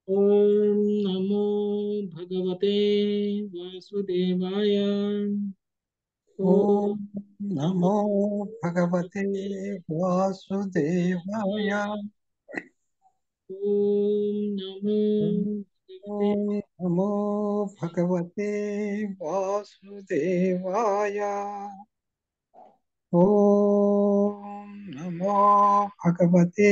ఓం నమో భగవతే వాసుదేవాయ ఓం నమో భగవతే వాసుదేవాయ ఓం నమో ఓం నమో భగవతే వాసుదేవాయ ఓం నమో భగవతే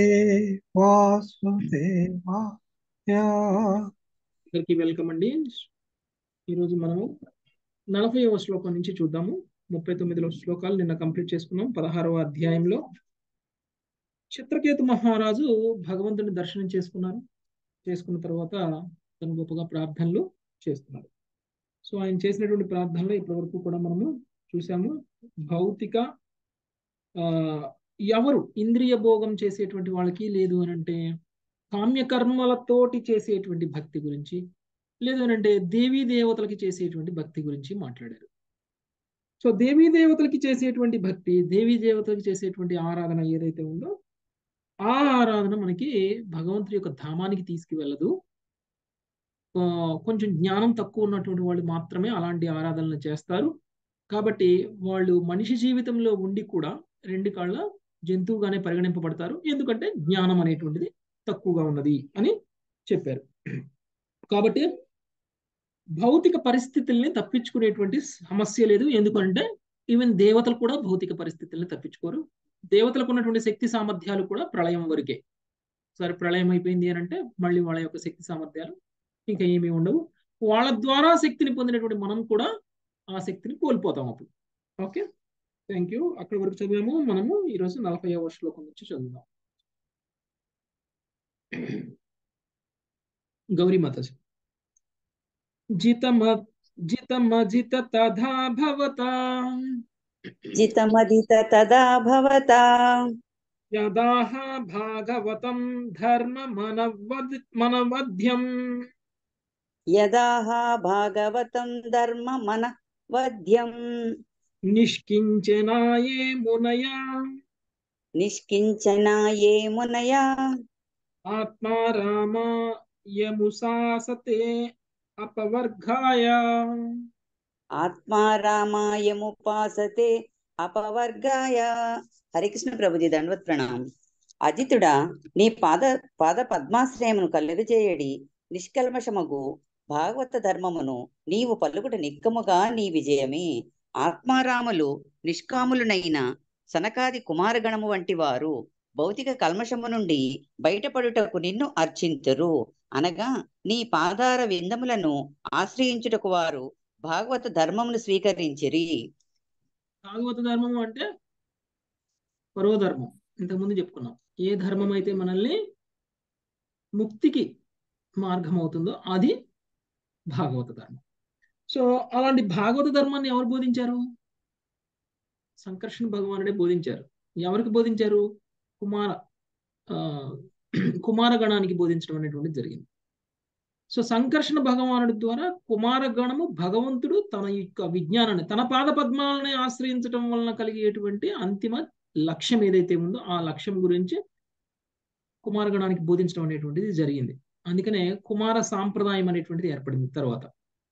వాసుదేవాయ అందరికీ వెల్కమ్ అండి ఈరోజు మనము నలభైవ శ్లోకం నుంచి చూద్దాము ముప్పై తొమ్మిదిలో శ్లోకాలు నిన్న కంప్లీట్ చేసుకున్నాం పదహారవ అధ్యాయంలో చిత్రకేతు మహారాజు భగవంతుని దర్శనం చేసుకున్నారు చేసుకున్న తర్వాత తను గొప్పగా ప్రార్థనలు చేస్తున్నారు సో ఆయన చేసినటువంటి ప్రార్థనలు ఇప్పటి వరకు కూడా మనము చూసాము భౌతిక ఆ ఎవరు ఇంద్రియ భోగం చేసేటువంటి వాళ్ళకి లేదు అని అంటే కామ్యకర్మలతోటి చేసేటువంటి భక్తి గురించి లేదు అని అంటే దేవీ దేవతలకి చేసేటువంటి భక్తి గురించి మాట్లాడారు సో దేవీ దేవతలకి చేసేటువంటి భక్తి దేవీ దేవతలకి చేసేటువంటి ఆరాధన ఏదైతే ఉందో ఆ ఆరాధన మనకి భగవంతుడి యొక్క ధామానికి తీసుకువెళ్ళదు కొంచెం జ్ఞానం తక్కువ ఉన్నటువంటి వాళ్ళు మాత్రమే అలాంటి ఆరాధనలు చేస్తారు కాబట్టి వాళ్ళు మనిషి జీవితంలో ఉండి కూడా రెండు కాళ్ళ జంతువుగానే పరిగణింపబడతారు ఎందుకంటే జ్ఞానం అనేటువంటిది తక్కువగా ఉన్నది అని చెప్పారు కాబట్టి భౌతిక పరిస్థితుల్ని తప్పించుకునేటువంటి సమస్య లేదు ఎందుకంటే ఈవెన్ దేవతలు కూడా భౌతిక పరిస్థితుల్ని తప్పించుకోరు దేవతలకు ఉన్నటువంటి శక్తి సామర్థ్యాలు కూడా ప్రళయం వరకే సరే ప్రళయం అయిపోయింది అని అంటే మళ్ళీ వాళ్ళ యొక్క శక్తి సామర్థ్యాలు ఇంకా ఏమీ ఉండవు వాళ్ళ ద్వారా శక్తిని పొందినటువంటి మనం కూడా ఆ శక్తిని కోల్పోతాం అప్పుడు ఓకే థ్యాంక్ యూ అక్కడి వరకు చదివాము మనము ఈరోజు నలభై శ్లోకం నుంచి చదువుదాం గౌరీ మాతాజీ జితమ జితమజిత తథా భవతా జితమదిత తదా భవతా యదాహ భాగవతం ధర్మమనవద్ మనవధ్యం యదాహ భాగవతం ధర్మ మన వధ్యం నిష్కించనాయే మునయా నిష్కించన ఏ మునయా ఆత్మారామా యముసాసతే అపవర్గాయ ఆత్మారామాయముపాసతే అపవర్గాయ హరికృష్ణ ప్రభుజీ దండవత్ ప్రణాం అజితుడా నీ పాద పాద పద్మాశ్రయమును కలుగజేయడి నిష్కల్మషమగు భాగవత ధర్మమును నీవు పలుకుట నిక్కముగా నీ విజయమే ఆత్మారాములు నిష్కాములునైన సనకాది కుమారగణము వంటి వారు భౌతిక కల్మషము నుండి బయటపడుటకు నిన్ను అర్చింతురు అనగా నీ పాదార విందములను ఆశ్రయించుటకు వారు భాగవత ధర్మమును స్వీకరించిరి భాగవత ధర్మం అంటే పరోధర్మం ఇంతకుముందు చెప్పుకున్నాం ఏ ధర్మం అయితే మనల్ని ముక్తికి మార్గం అవుతుందో అది భాగవత ధర్మం సో అలాంటి భాగవత ధర్మాన్ని ఎవరు బోధించారు సంకర్షణ భగవానుడే బోధించారు ఎవరికి బోధించారు కుమార కుమారగణానికి బోధించడం అనేటువంటిది జరిగింది సో సంకర్షణ భగవానుడి ద్వారా కుమారగణము భగవంతుడు తన యొక్క విజ్ఞానాన్ని తన పాద పద్మాలని ఆశ్రయించడం వలన కలిగేటువంటి అంతిమ లక్ష్యం ఏదైతే ఉందో ఆ లక్ష్యం గురించి కుమారగణానికి బోధించడం అనేటువంటిది జరిగింది అందుకనే కుమార సాంప్రదాయం అనేటువంటిది ఏర్పడింది తర్వాత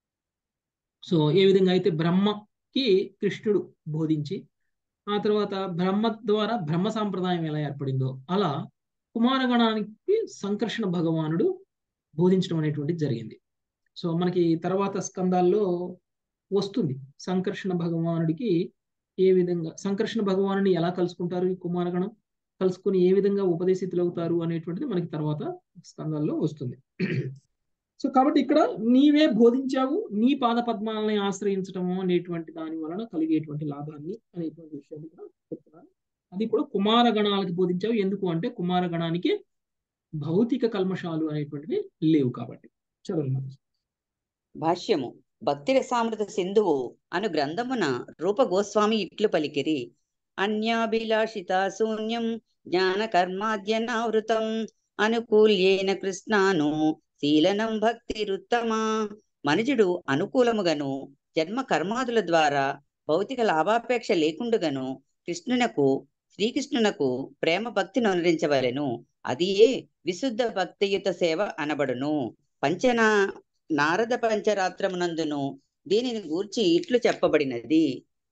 సో ఏ విధంగా అయితే బ్రహ్మకి కృష్ణుడు బోధించి ఆ తర్వాత బ్రహ్మ ద్వారా బ్రహ్మ సాంప్రదాయం ఎలా ఏర్పడిందో అలా కుమారగణానికి సంకర్షణ భగవానుడు బోధించడం అనేటువంటిది జరిగింది సో మనకి తర్వాత స్కందాల్లో వస్తుంది సంకర్షణ భగవానుడికి ఏ విధంగా సంకర్షణ భగవానుని ఎలా కలుసుకుంటారు ఈ కుమారగణం కలుసుకుని ఏ విధంగా ఉపదేశితులు అవుతారు అనేటువంటిది మనకి తర్వాత స్కందాల్లో వస్తుంది సో కాబట్టి ఇక్కడ నీవే బోధించావు నీ పాద పద్మాలని ఆశ్రయించడము అనేటువంటి దాని వలన కలిగేటువంటి లాభాన్ని అనేటువంటి విషయాన్ని కూడా చెప్తున్నాను అది కూడా కుమారగణాలకి బోధించావు ఎందుకు అంటే కుమారగణానికి భౌతిక కల్మషాలు అనేటువంటివి లేవు కాబట్టి చదవండి భాష్యము భక్తి రసామృత సింధువు అను గ్రంథమున రూప గోస్వామి ఇట్లు పలికిరి అన్యాభిలాషిత శూన్యం జ్ఞాన కర్మాద్యనావృతం అనుకూల్యేన కృష్ణాను శీలనం భక్తిరుత్తమా మనుజుడు అనుకూలముగను జన్మ కర్మాదుల ద్వారా భౌతిక లాభాపేక్ష లేకుండుగను కృష్ణునకు శ్రీకృష్ణునకు ప్రేమ భక్తిని అనురించవలెను అదియే విశుద్ధ భక్తియుత సేవ అనబడును పంచనా నారద పంచరాత్రమునందును దీనిని గూర్చి ఇట్లు చెప్పబడినది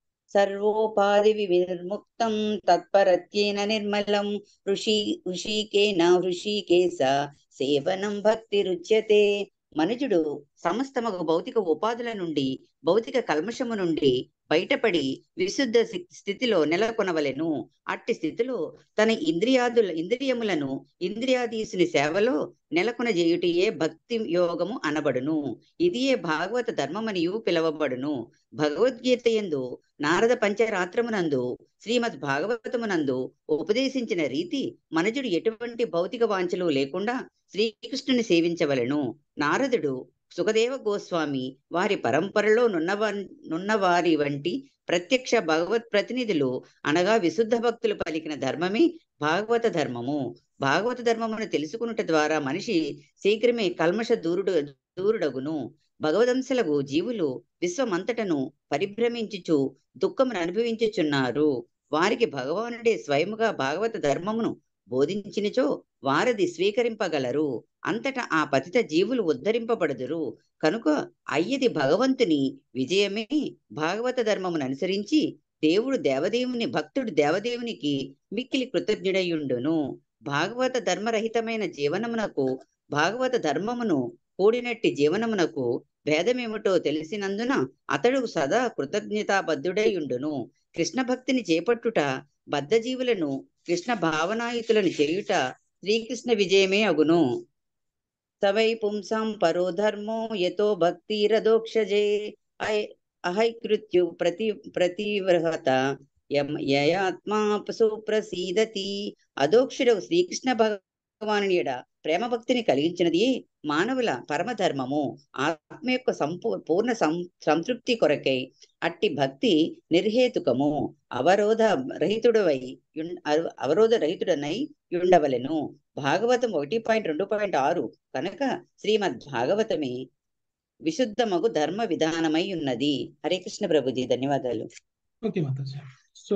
సర్వోపాధి వినిర్ముక్తం తత్పరత్యేన నిర్మలం ఋషి ఋషికేన హృషికేశ సేవనం భక్తి రుచ్యతే మనుజుడు సమస్తమగు భౌతిక ఉపాధుల నుండి భౌతిక కల్మషము నుండి బయటపడి విశుద్ధ స్థి- స్థితిలో నెలకొనవలెను అట్టి స్థితిలో తన ఇంద్రియాదుల ఇంద్రియములను ఇంద్రియాధీసుని సేవలో నెలకొనజేయుటియే భక్తి యోగము అనబడును ఇదియే భాగవత ధర్మమనియు పిలవబడును భగవద్గీత యందు నారద పంచరాత్రమునందు శ్రీమద్ భాగవతమునందు ఉపదేశించిన రీతి మనుజుడు ఎటువంటి భౌతిక వాంఛలు లేకుండా శ్రీకృష్ణుని సేవించవలెను నారదుడు సుఖదేవ గోస్వామి వారి పరంపరలో నున్నవ నున్నవారి వంటి ప్రత్యక్ష భగవత్ ప్రతినిధులు అనగా విశుద్ధ భక్తులు పలికిన ధర్మమే భాగవత ధర్మము భాగవత ధర్మమును తెలుసుకునుట ద్వారా మనిషి శీఘ్రమే కల్మష దూరుడు దూరుడగును భగవదంశలకు జీవులు విశ్వమంతటను పరిభ్రమించుచు దుఃఖమును అనుభవించుచున్నారు వారికి భగవానుడే స్వయముగా భాగవత ధర్మమును బోధించినచో వారది స్వీకరింపగలరు అంతటా ఆ పతిత జీవులు ఉద్ధరింపబడుదురు కనుక అయ్యది భగవంతుని విజయమే భాగవత ధర్మమును అనుసరించి దేవుడు దేవదేవుని భక్తుడు దేవదేవునికి మిక్కిలి కృతజ్ఞుడయుండును భాగవత ధర్మరహితమైన జీవనమునకు భాగవత ధర్మమును కూడినట్టి జీవనమునకు భేదమేమిటో తెలిసినందున అతడు సదా కృతజ్ఞతాబద్ధుడైయుండును కృష్ణ భక్తిని చేపట్టుట బద్ధజీవులను కృష్ణ భావనాయుతులను చేయుట శ్రీకృష్ణ విజయమే అగును సవై పుంసాం పరో ధర్మో యతో భక్తిరదోక్షజే అహై అహైకృత్యు ప్రతి ప్రతివ్రహత యమ- యయాత్మా సుప్రసీదతి అదోక్షుడు శ్రీకృష్ణ భగవానుని యెడ ప్రేమ భక్తిని కలిగించినది మానవుల పరమధర్మము ఆత్మ యొక్క సంపూ పూర్ణ సం సంతృప్తి కొరకై అట్టి భక్తి నిర్హేతుకము అవరోధ రహితుడవై యున్- అవ- అవరోధ రహితుడనై ఉండవలెను భాగవతం ఒకటి పాయింట్ రెండు పాయింట్ ఆరు కనుక శ్రీమద్ భాగవతమే విశుద్ధమగు ధర్మ విధానమై ఉన్నది హరే కృష్ణ ప్రభుజీ ధన్యవాదాలు ఓకే మాతాజీ సో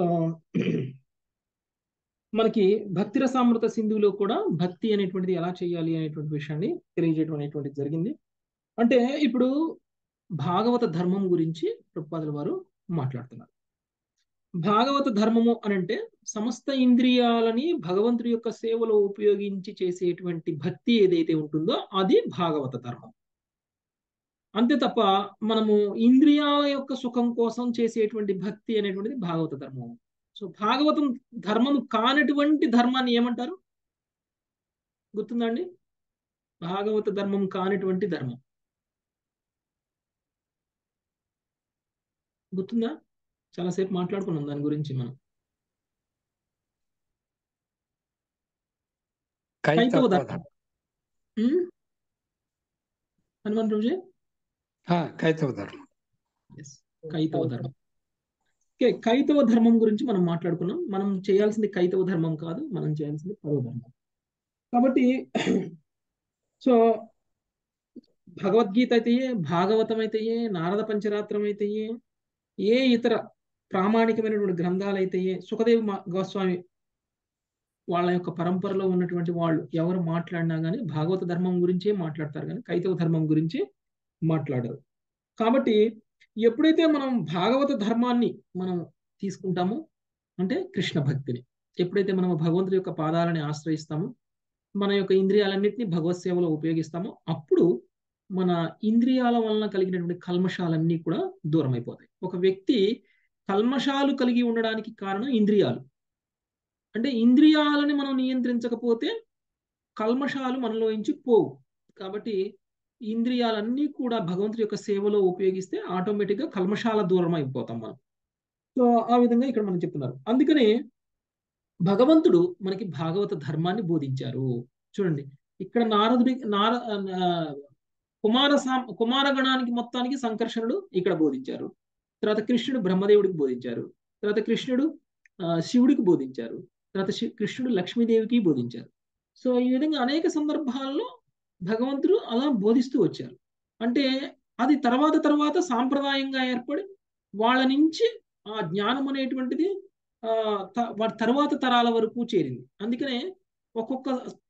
మనకి భక్తి రసామృత సింధువులో కూడా భక్తి అనేటువంటిది ఎలా చేయాలి అనేటువంటి విషయాన్ని తెలియజేయడం అనేటువంటిది జరిగింది అంటే ఇప్పుడు భాగవత ధర్మం గురించి ప్రభుపాదుల వారు మాట్లాడుతున్నారు భాగవత ధర్మము అని అంటే సమస్త ఇంద్రియాలని భగవంతుడి యొక్క సేవలో ఉపయోగించి చేసేటువంటి భక్తి ఏదైతే ఉంటుందో అది భాగవత ధర్మం అంతే తప్ప మనము ఇంద్రియాల యొక్క సుఖం కోసం చేసేటువంటి భక్తి అనేటువంటిది భాగవత ధర్మం సో భాగవతం ధర్మం కానటువంటి ధర్మాన్ని ఏమంటారు గుర్తుందా అండి భాగవత ధర్మం కానిటువంటి ధర్మం గుర్తుందా చాలాసేపు మాట్లాడుకున్నాం దాని గురించి మనం కైతవ కైతవ ధర్మం ధర్మం ఉమ్? హనుమాన్ రోజే ఆ, కైతవ ధర్మం ఎస్ కైతవ ధర్మం ఓకే కైతవ ధర్మం గురించి మనం మాట్లాడుకున్నాం మనం చేయాల్సింది కైతవ ధర్మం కాదు మనం చేయాల్సింది పరవ ధర్మం కాబట్టి సో భగవద్గీత అయితే భాగవతం అయితే నారద పంచరాత్రం అయితే ఏ ఇతర ప్రామాణికమైనటువంటి గ్రంథాలు అయితే సుఖదేవ్ మా- గోస్వామి వాళ్ళ యొక్క పరంపరలో ఉన్నటువంటి వాళ్ళు ఎవరు మాట్లాడినా కానీ భాగవత ధర్మం గురించే మాట్లాడతారు కానీ కైతవ ధర్మం గురించి మాట్లాడరు కాబట్టి ఎప్పుడైతే మనం భాగవత ధర్మాన్ని మనం తీసుకుంటామో అంటే కృష్ణ భక్తిని ఎప్పుడైతే మనం భగవంతుడి యొక్క పాదాలని ఆశ్రయిస్తామో మన యొక్క ఇంద్రియాలన్నింటినీ భగవత్ సేవలో ఉపయోగిస్తామో అప్పుడు మన ఇంద్రియాల వలన కలిగినటువంటి కల్మషాలన్నీ కూడా దూరం అయిపోతాయి ఒక వ్యక్తి కల్మషాలు కలిగి ఉండడానికి కారణం ఇంద్రియాలు అంటే ఇంద్రియాలని మనం నియంత్రించకపోతే కల్మషాలు మనలోంచి పోవు కాబట్టి ఇంద్రియాలన్నీ కూడా భగవంతుడి యొక్క సేవలో ఉపయోగిస్తే ఆటోమేటిక్గా కల్మషాల దూరం అయిపోతాం మనం సో ఆ విధంగా ఇక్కడ మనం చెప్తున్నారు అందుకనే భగవంతుడు మనకి భాగవత ధర్మాన్ని బోధించారు చూడండి ఇక్కడ నారదుడి నార ఆ, కుమార సాం కుమారగణానికి మొత్తానికి సంకర్షణుడు ఇక్కడ బోధించారు తర్వాత కృష్ణుడు బ్రహ్మదేవుడికి బోధించారు తర్వాత కృష్ణుడు ఆ, శివుడికి బోధించారు తర్వాత శి- కృష్ణుడు లక్ష్మీదేవికి బోధించారు సో ఈ విధంగా అనేక సందర్భాల్లో భగవంతుడు అలా బోధిస్తూ వచ్చారు అంటే అది తర్వాత తర్వాత సాంప్రదాయంగా ఏర్పడి వాళ్ళ నుంచి ఆ జ్ఞానం అనేటువంటిది ఆ త- వాటి తర్వాత తరాల వరకు చేరింది అందుకనే ఒక్కొక్క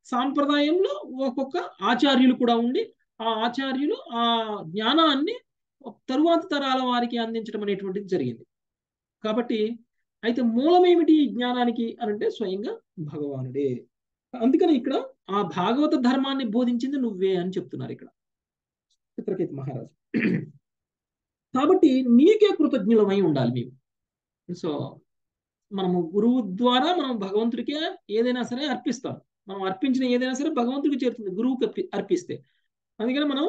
సాంప్రదాయంలో ఒక్కొక్క ఆచార్యులు కూడా ఉండి ఆ ఆచార్యులు ఆ జ్ఞానాన్ని తరువాత తరాల వారికి అందించడం అనేటువంటిది జరిగింది కాబట్టి అయితే మూలం ఏమిటి ఈ జ్ఞానానికి అని అంటే స్వయంగా భగవానుడే అందుకని ఇక్కడ ఆ భాగవత ధర్మాన్ని బోధించింది నువ్వే అని చెప్తున్నారు ఇక్కడ చిత్రకేతు మహారాజు కాబట్టి నీకే కృతజ్ఞులమై ఉండాలి మేము సో మనము గురువు ద్వారా మనం భగవంతుడికే ఏదైనా సరే అర్పిస్తాం మనం అర్పించిన ఏదైనా సరే భగవంతుడికి చేరుతుంది గురువుకి అర్పి అర్పిస్తే అందుకని మనం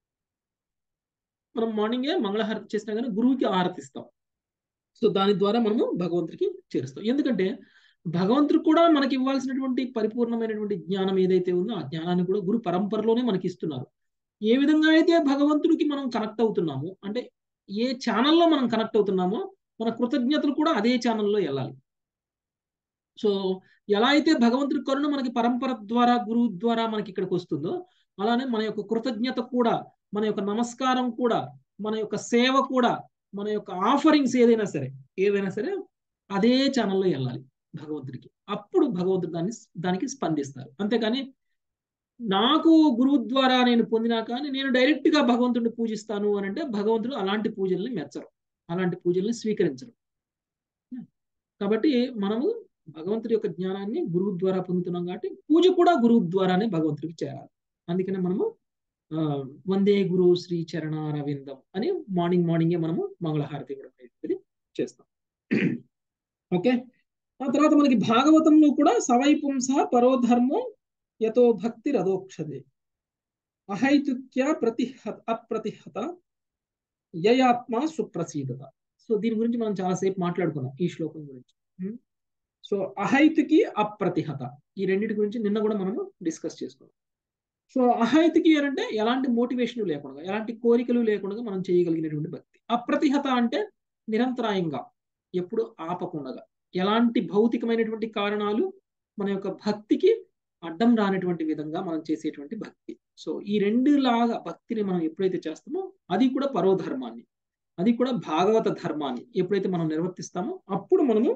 మనం మార్నింగే మంగళహారతి చేసినా కానీ గురువుకి ఆరతిస్తాం సో దాని ద్వారా మనము భగవంతుడికి చేరుస్తాం ఎందుకంటే భగవంతుడు కూడా మనకి ఇవ్వాల్సినటువంటి పరిపూర్ణమైనటువంటి జ్ఞానం ఏదైతే ఉందో ఆ జ్ఞానాన్ని కూడా గురు పరంపరలోనే మనకి ఇస్తున్నారు ఏ విధంగా అయితే భగవంతుడికి మనం కనెక్ట్ అవుతున్నామో అంటే ఏ ఛానల్లో మనం కనెక్ట్ అవుతున్నామో మన కృతజ్ఞతలు కూడా అదే ఛానల్లో వెళ్ళాలి సో ఎలా అయితే భగవంతుడి కరుణ మనకి పరంపర ద్వారా గురువు ద్వారా మనకి ఇక్కడికి వస్తుందో అలానే మన యొక్క కృతజ్ఞత కూడా మన యొక్క నమస్కారం కూడా మన యొక్క సేవ కూడా మన యొక్క ఆఫరింగ్స్ ఏదైనా సరే ఏదైనా సరే అదే ఛానల్లో వెళ్ళాలి భగవంతుడికి అప్పుడు భగవంతుడు దాన్ని దానికి స్పందిస్తారు అంతేకాని నాకు గురువు ద్వారా నేను పొందినా కానీ నేను డైరెక్ట్ గా భగవంతుడిని పూజిస్తాను అని అంటే భగవంతుడు అలాంటి పూజల్ని మెచ్చరు అలాంటి పూజల్ని స్వీకరించరు కాబట్టి మనము భగవంతుడి యొక్క జ్ఞానాన్ని గురువు ద్వారా పొందుతున్నాం కాబట్టి పూజ కూడా గురువు ద్వారానే భగవంతుడికి చేయాలి అందుకనే మనము వందే గురు శ్రీ చరణారవిందం అని మార్నింగ్ మార్నింగే మనము మంగళహారతి ఇవ్వడం అనేది చేస్తాం ఓకే ఆ తర్వాత మనకి భాగవతంలో కూడా సవైపుంస పరోధర్మం యతో భక్తి రథోక్షదే అహైతుక్య ప్రతిహత అప్రతిహత యయాత్మ సుప్రసీదత సో దీని గురించి మనం చాలాసేపు మాట్లాడుకున్నాం ఈ శ్లోకం గురించి సో అహైతుకి అప్రతిహత ఈ రెండింటి గురించి నిన్న కూడా మనము డిస్కస్ చేసుకున్నాం సో అహైతుకి అంటే ఎలాంటి మోటివేషన్ లేకుండా ఎలాంటి కోరికలు లేకుండా మనం చేయగలిగినటువంటి భక్తి అప్రతిహత అంటే నిరంతరాయంగా ఎప్పుడు ఆపకుండా ఎలాంటి భౌతికమైనటువంటి కారణాలు మన యొక్క భక్తికి అడ్డం రానటువంటి విధంగా మనం చేసేటువంటి భక్తి సో ఈ రెండు లాగా భక్తిని మనం ఎప్పుడైతే చేస్తామో అది కూడా పరోధర్మాన్ని అది కూడా భాగవత ధర్మాన్ని ఎప్పుడైతే మనం నిర్వర్తిస్తామో అప్పుడు మనము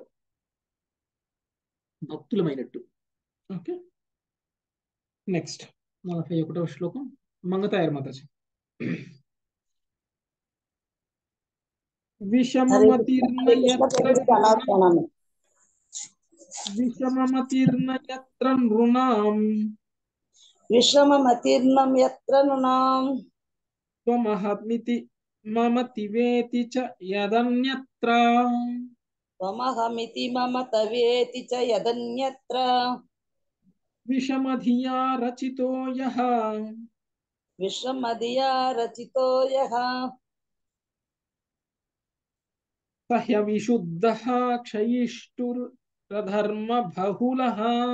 భక్తులమైనట్టు ఓకే నెక్స్ట్ నలభై ఒకటవ శ్లోకం మంగతాయర్ మాతాజీ విషమమతిర్నయత్ర నృణాం విషమమతిర్నం ఎత్ర నృణాం త్వమహమితి మమతివేతి చ యదన్యత్ర త్వమహమితి మమ తవేతి చ యదన్యత్ర విషమధియా రచితో యః విషమదియా రచితో యః సహ్య విశుద్ధః క్షయిష్టురధర్మ బహుళః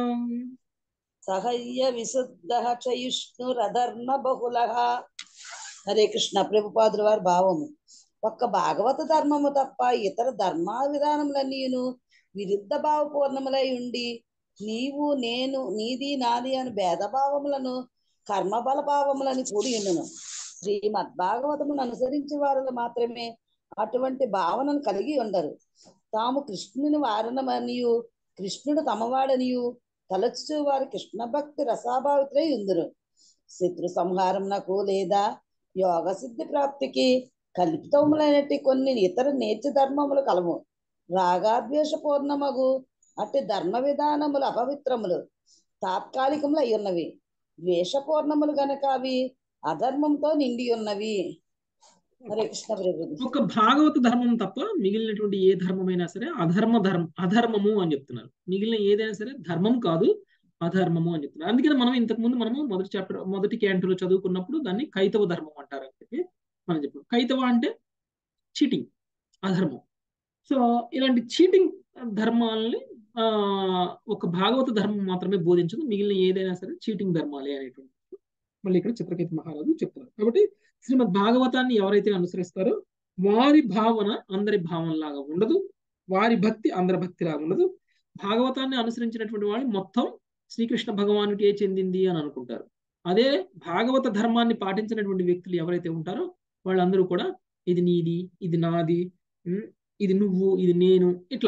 సహయ్య విశుద్ధ చయుష్ణురధర్మ బహుళ హరే కృష్ణ ప్రభుపాదుల వారి భావము ఒక్క భాగవత ధర్మము తప్ప ఇతర ధర్మ విధానములన్నీను విరుద్ధ భావపూర్ణములై ఉండి నీవు నేను నీది నాది అని భేదభావములను కర్మబల భావములని కూడి ఉండును శ్రీమద్ భాగవతమును అనుసరించి వారు మాత్రమే అటువంటి భావనను కలిగి ఉండరు తాము కృష్ణుని వారణమనియు కృష్ణుడు తమవాడనియు తలచుచు వారి కృష్ణ భక్తి రసాభావితులై ఉందరు శత్రు సంహారమునకు లేదా యోగ సిద్ధి ప్రాప్తికి కల్పితములైనట్టి కొన్ని ఇతర నేర్చ ధర్మములు కలవు రాగాద్వేష పూర్ణమగు అట్టి ధర్మ విధానములు అపవిత్రములు తాత్కాలికములు అయి ఉన్నవి ద్వేషపూర్ణములు గనక అవి అధర్మంతో నిండి ఉన్నవి హరే కృష్ణ ప్రభు ఒక భాగవత ధర్మం తప్ప మిగిలినటువంటి ఏ ధర్మమైనా సరే అధర్మ ధర్మ అధర్మము అని చెప్తున్నారు మిగిలిన ఏదైనా సరే ధర్మం కాదు అధర్మము అని చెప్తున్నారు అందుకని మనం ఇంతకు ముందు మనము మొదటి చాప్టర్ మొదటి క్యాంటులో చదువుకున్నప్పుడు దాన్ని కైతవ ధర్మం అంటారు అని చెప్పి మనం చెప్పాం కైతవ అంటే చీటింగ్ అధర్మం సో ఇలాంటి చీటింగ్ ధర్మాలని ఆ ఒక భాగవత ధర్మం మాత్రమే బోధించదు మిగిలిన ఏదైనా సరే చీటింగ్ ధర్మాలే అనేటువంటి మళ్ళీ ఇక్కడ చిత్రకేతు మహారాజు చెప్తున్నారు కాబట్టి శ్రీమద్ భాగవతాన్ని ఎవరైతే అనుసరిస్తారో వారి భావన అందరి భావనలాగా ఉండదు వారి భక్తి అందరి భక్తిలాగా ఉండదు భాగవతాన్ని అనుసరించినటువంటి వాళ్ళు మొత్తం శ్రీకృష్ణ భగవానుడికే చెందింది అని అనుకుంటారు అదే భాగవత ధర్మాన్ని పాటించినటువంటి వ్యక్తులు ఎవరైతే ఉంటారో వాళ్ళందరూ కూడా ఇది నీది ఇది నాది ఇది నువ్వు ఇది నేను ఇట్లా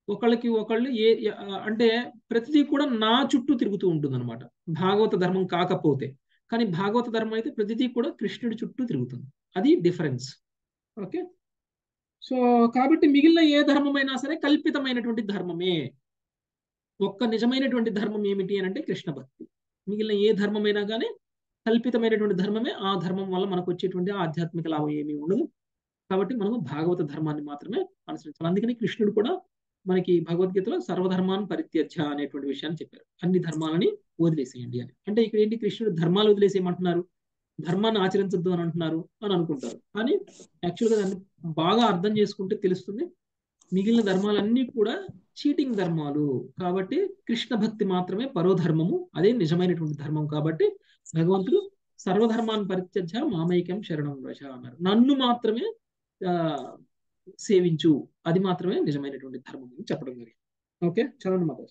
ఒకళ్ళకి ఒకళ్ళు ఏ ఏ- అంటే ప్రతిదీ కూడా నా చుట్టూ తిరుగుతూ ఉంటుంది అనమాట భాగవత ధర్మం కాకపోతే కానీ భాగవత ధర్మం అయితే ప్రతిదీ కూడా కృష్ణుడి చుట్టూ తిరుగుతుంది అది డిఫరెన్స్ ఓకే సో కాబట్టి మిగిలిన ఏ ధర్మమైనా సరే కల్పితమైనటువంటి ధర్మమే ఒక్క నిజమైనటువంటి ధర్మం ఏమిటి అని అంటే కృష్ణ భక్తి మిగిలిన ఏ ధర్మమైనా కానీ కల్పితమైనటువంటి ధర్మమే ఆ ధర్మం వల్ల మనకు వచ్చేటువంటి ఆధ్యాత్మిక లాభం ఏమీ ఉండదు కాబట్టి మనము భాగవత ధర్మాన్ని మాత్రమే అనుసరించాలి అందుకని కృష్ణుడు కూడా మనకి భగవద్గీతలో సర్వధర్మాన్ని పరిత్యజ్య అనేటువంటి విషయాన్ని చెప్పారు అన్ని ధర్మాలని వదిలేసేయండి అని అంటే ఇక్కడ ఏంటి కృష్ణుడు ధర్మాలు వదిలేసేయమంటున్నారు ధర్మాన్ని ఆచరించద్దు అని అంటున్నారు అని అనుకుంటారు కానీ యాక్చువల్గా దాన్ని బాగా అర్థం చేసుకుంటే తెలుస్తుంది మిగిలిన ధర్మాలన్నీ కూడా చీటింగ్ ధర్మాలు కాబట్టి కృష్ణ భక్తి మాత్రమే పరోధర్మము అదే నిజమైనటువంటి ధర్మం కాబట్టి భగవంతుడు సర్వధర్మాన్ని పరిత్యజ్య మామైక్యం శరణం వశ అన్నారు నన్ను మాత్రమే ఆ సేవించు అది మాత్రమే నిజమైనటువంటి ధర్మం అని చెప్పడం జరిగింది ఓకే చదవండి మాతాజీ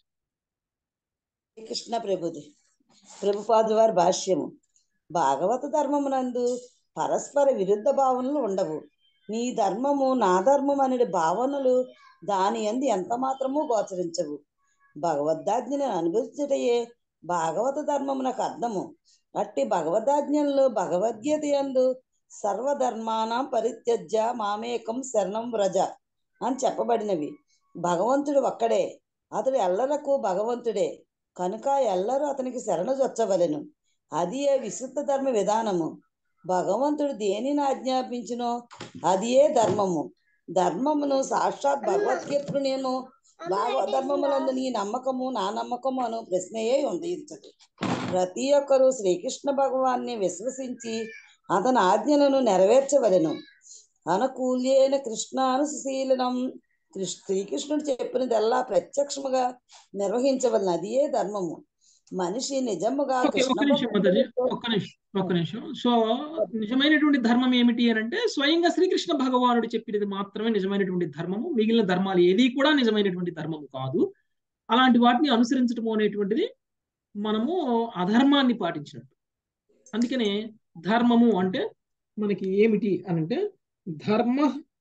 కృష్ణ ప్రభుది ప్రభుపాదుల వారి భాష్యము భాగవత ధర్మమునందు పరస్పర విరుద్ధ భావనలు ఉండవు నీ ధర్మము నా ధర్మం అనే భావనలు దాని ఎందు ఎంత మాత్రము గోచరించవు భగవద్ధాజ్ఞను అనుభవించటయే భాగవత ధర్మమునకు అర్థము అట్టి భగవద్ధాజ్ఞలు భగవద్గీత యందు సర్వధర్మానం పరిత్యజ్య మామేకం శరణం వ్రజ అని చెప్పబడినవి భగవంతుడు ఒక్కడే అతడు ఎల్లరకు భగవంతుడే కనుక ఎల్లరూ అతనికి శరణజొచ్చవలెను అది ఏ విశుద్ధ ధర్మ విధానము భగవంతుడు దేనిని ఆజ్ఞాపించినో అది ఏ ధర్మము ధర్మమును సాక్షాత్ భగవద్గీతను నేను భాగవత ధర్మములందు నీ నమ్మకము నా నమ్మకము అను ప్రశ్నయే ఉండించదు ప్రతి ఒక్కరూ శ్రీకృష్ణ భగవాన్ని విశ్వసించి అతని ఆజ్ఞలను నెరవేర్చవలెను అనుకూల్యైన కృష్ణానుశీలనం కృష్ణ శ్రీకృష్ణుడు చెప్పినదల్లా ప్రత్యక్షముగా నిర్వహించవలన అది ఏ ధర్మము మనిషి నిజముగా ఓకే ఒక్క నిమిషం మాతాజీ ఒక్క నిమిషం ఒక్క నిమిషం సో నిజమైనటువంటి ధర్మం ఏమిటి అని అంటే స్వయంగా శ్రీకృష్ణ భగవానుడు చెప్పినది మాత్రమే నిజమైనటువంటి ధర్మము మిగిలిన ధర్మాలు ఏది కూడా నిజమైనటువంటి ధర్మము కాదు అలాంటి వాటిని అనుసరించడం అనేటువంటిది మనము అధర్మాన్ని పాటించినట్టు అందుకనే ధర్మము అంటే మనకి ఏమిటి అని అంటే ధర్మ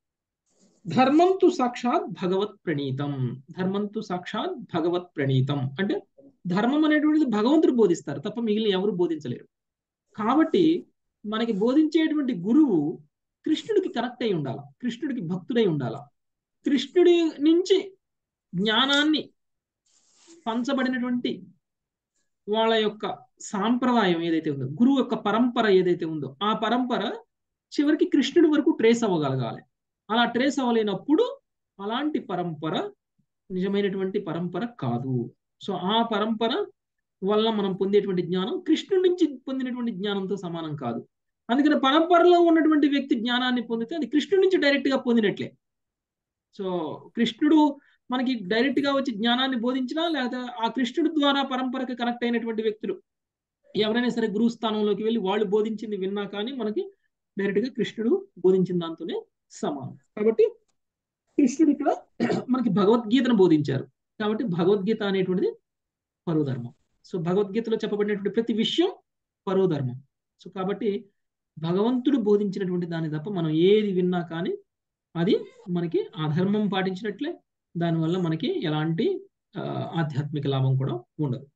ధర్మం తు సాక్షాత్ భగవత్ ప్రణీతం ధర్మం తు సాక్షాత్ భగవత్ ప్రణీతం అంటే ధర్మం అనేటువంటిది భగవంతుడు బోధిస్తారు తప్ప మిగిలిన ఎవరు బోధించలేరు కాబట్టి మనకి బోధించేటువంటి గురువు కృష్ణుడికి కనెక్ట్ అయి ఉండాలి కృష్ణుడికి భక్తుడై ఉండాలి కృష్ణుడి నుంచి జ్ఞానాన్ని పంచబడినటువంటి వాళ్ళ యొక్క సాంప్రదాయం ఏదైతే ఉందో గురువు యొక్క పరంపర ఏదైతే ఉందో ఆ పరంపర చివరికి కృష్ణుడి వరకు ట్రేస్ అవ్వగలగాలి అలా ట్రేస్ అవ్వలేనప్పుడు అలాంటి పరంపర నిజమైనటువంటి పరంపర కాదు సో ఆ పరంపర వల్ల మనం పొందేటువంటి జ్ఞానం కృష్ణుడి నుంచి పొందినటువంటి జ్ఞానంతో సమానం కాదు అందుకని పరంపరలో ఉన్నటువంటి వ్యక్తి జ్ఞానాన్ని పొందితే అది కృష్ణుడి నుంచి డైరెక్ట్ గా పొందినట్లే సో కృష్ణుడు మనకి డైరెక్ట్ గా వచ్చి జ్ఞానాన్ని బోధించినా లేదా ఆ కృష్ణుడి ద్వారా పరంపరకి కనెక్ట్ అయినటువంటి వ్యక్తులు ఎవరైనా సరే గురువు స్థానంలోకి వెళ్ళి వాళ్ళు బోధించింది విన్నా కానీ మనకి డైరెక్ట్ గా కృష్ణుడు బోధించిన దాంతోనే సమానం కాబట్టి కృష్ణుడు ఇక్కడ మనకి భగవద్గీతను బోధించారు కాబట్టి భగవద్గీత అనేటువంటిది పరోధర్మం సో భగవద్గీతలో చెప్పబడినటువంటి ప్రతి విషయం పరోధర్మం సో కాబట్టి భగవంతుడు బోధించినటువంటి దాన్ని తప్ప మనం ఏది విన్నా కానీ అది మనకి అధర్మం పాటించినట్లే దానివల్ల మనకి ఎలాంటి ఆధ్యాత్మిక లాభం కూడా ఉండదు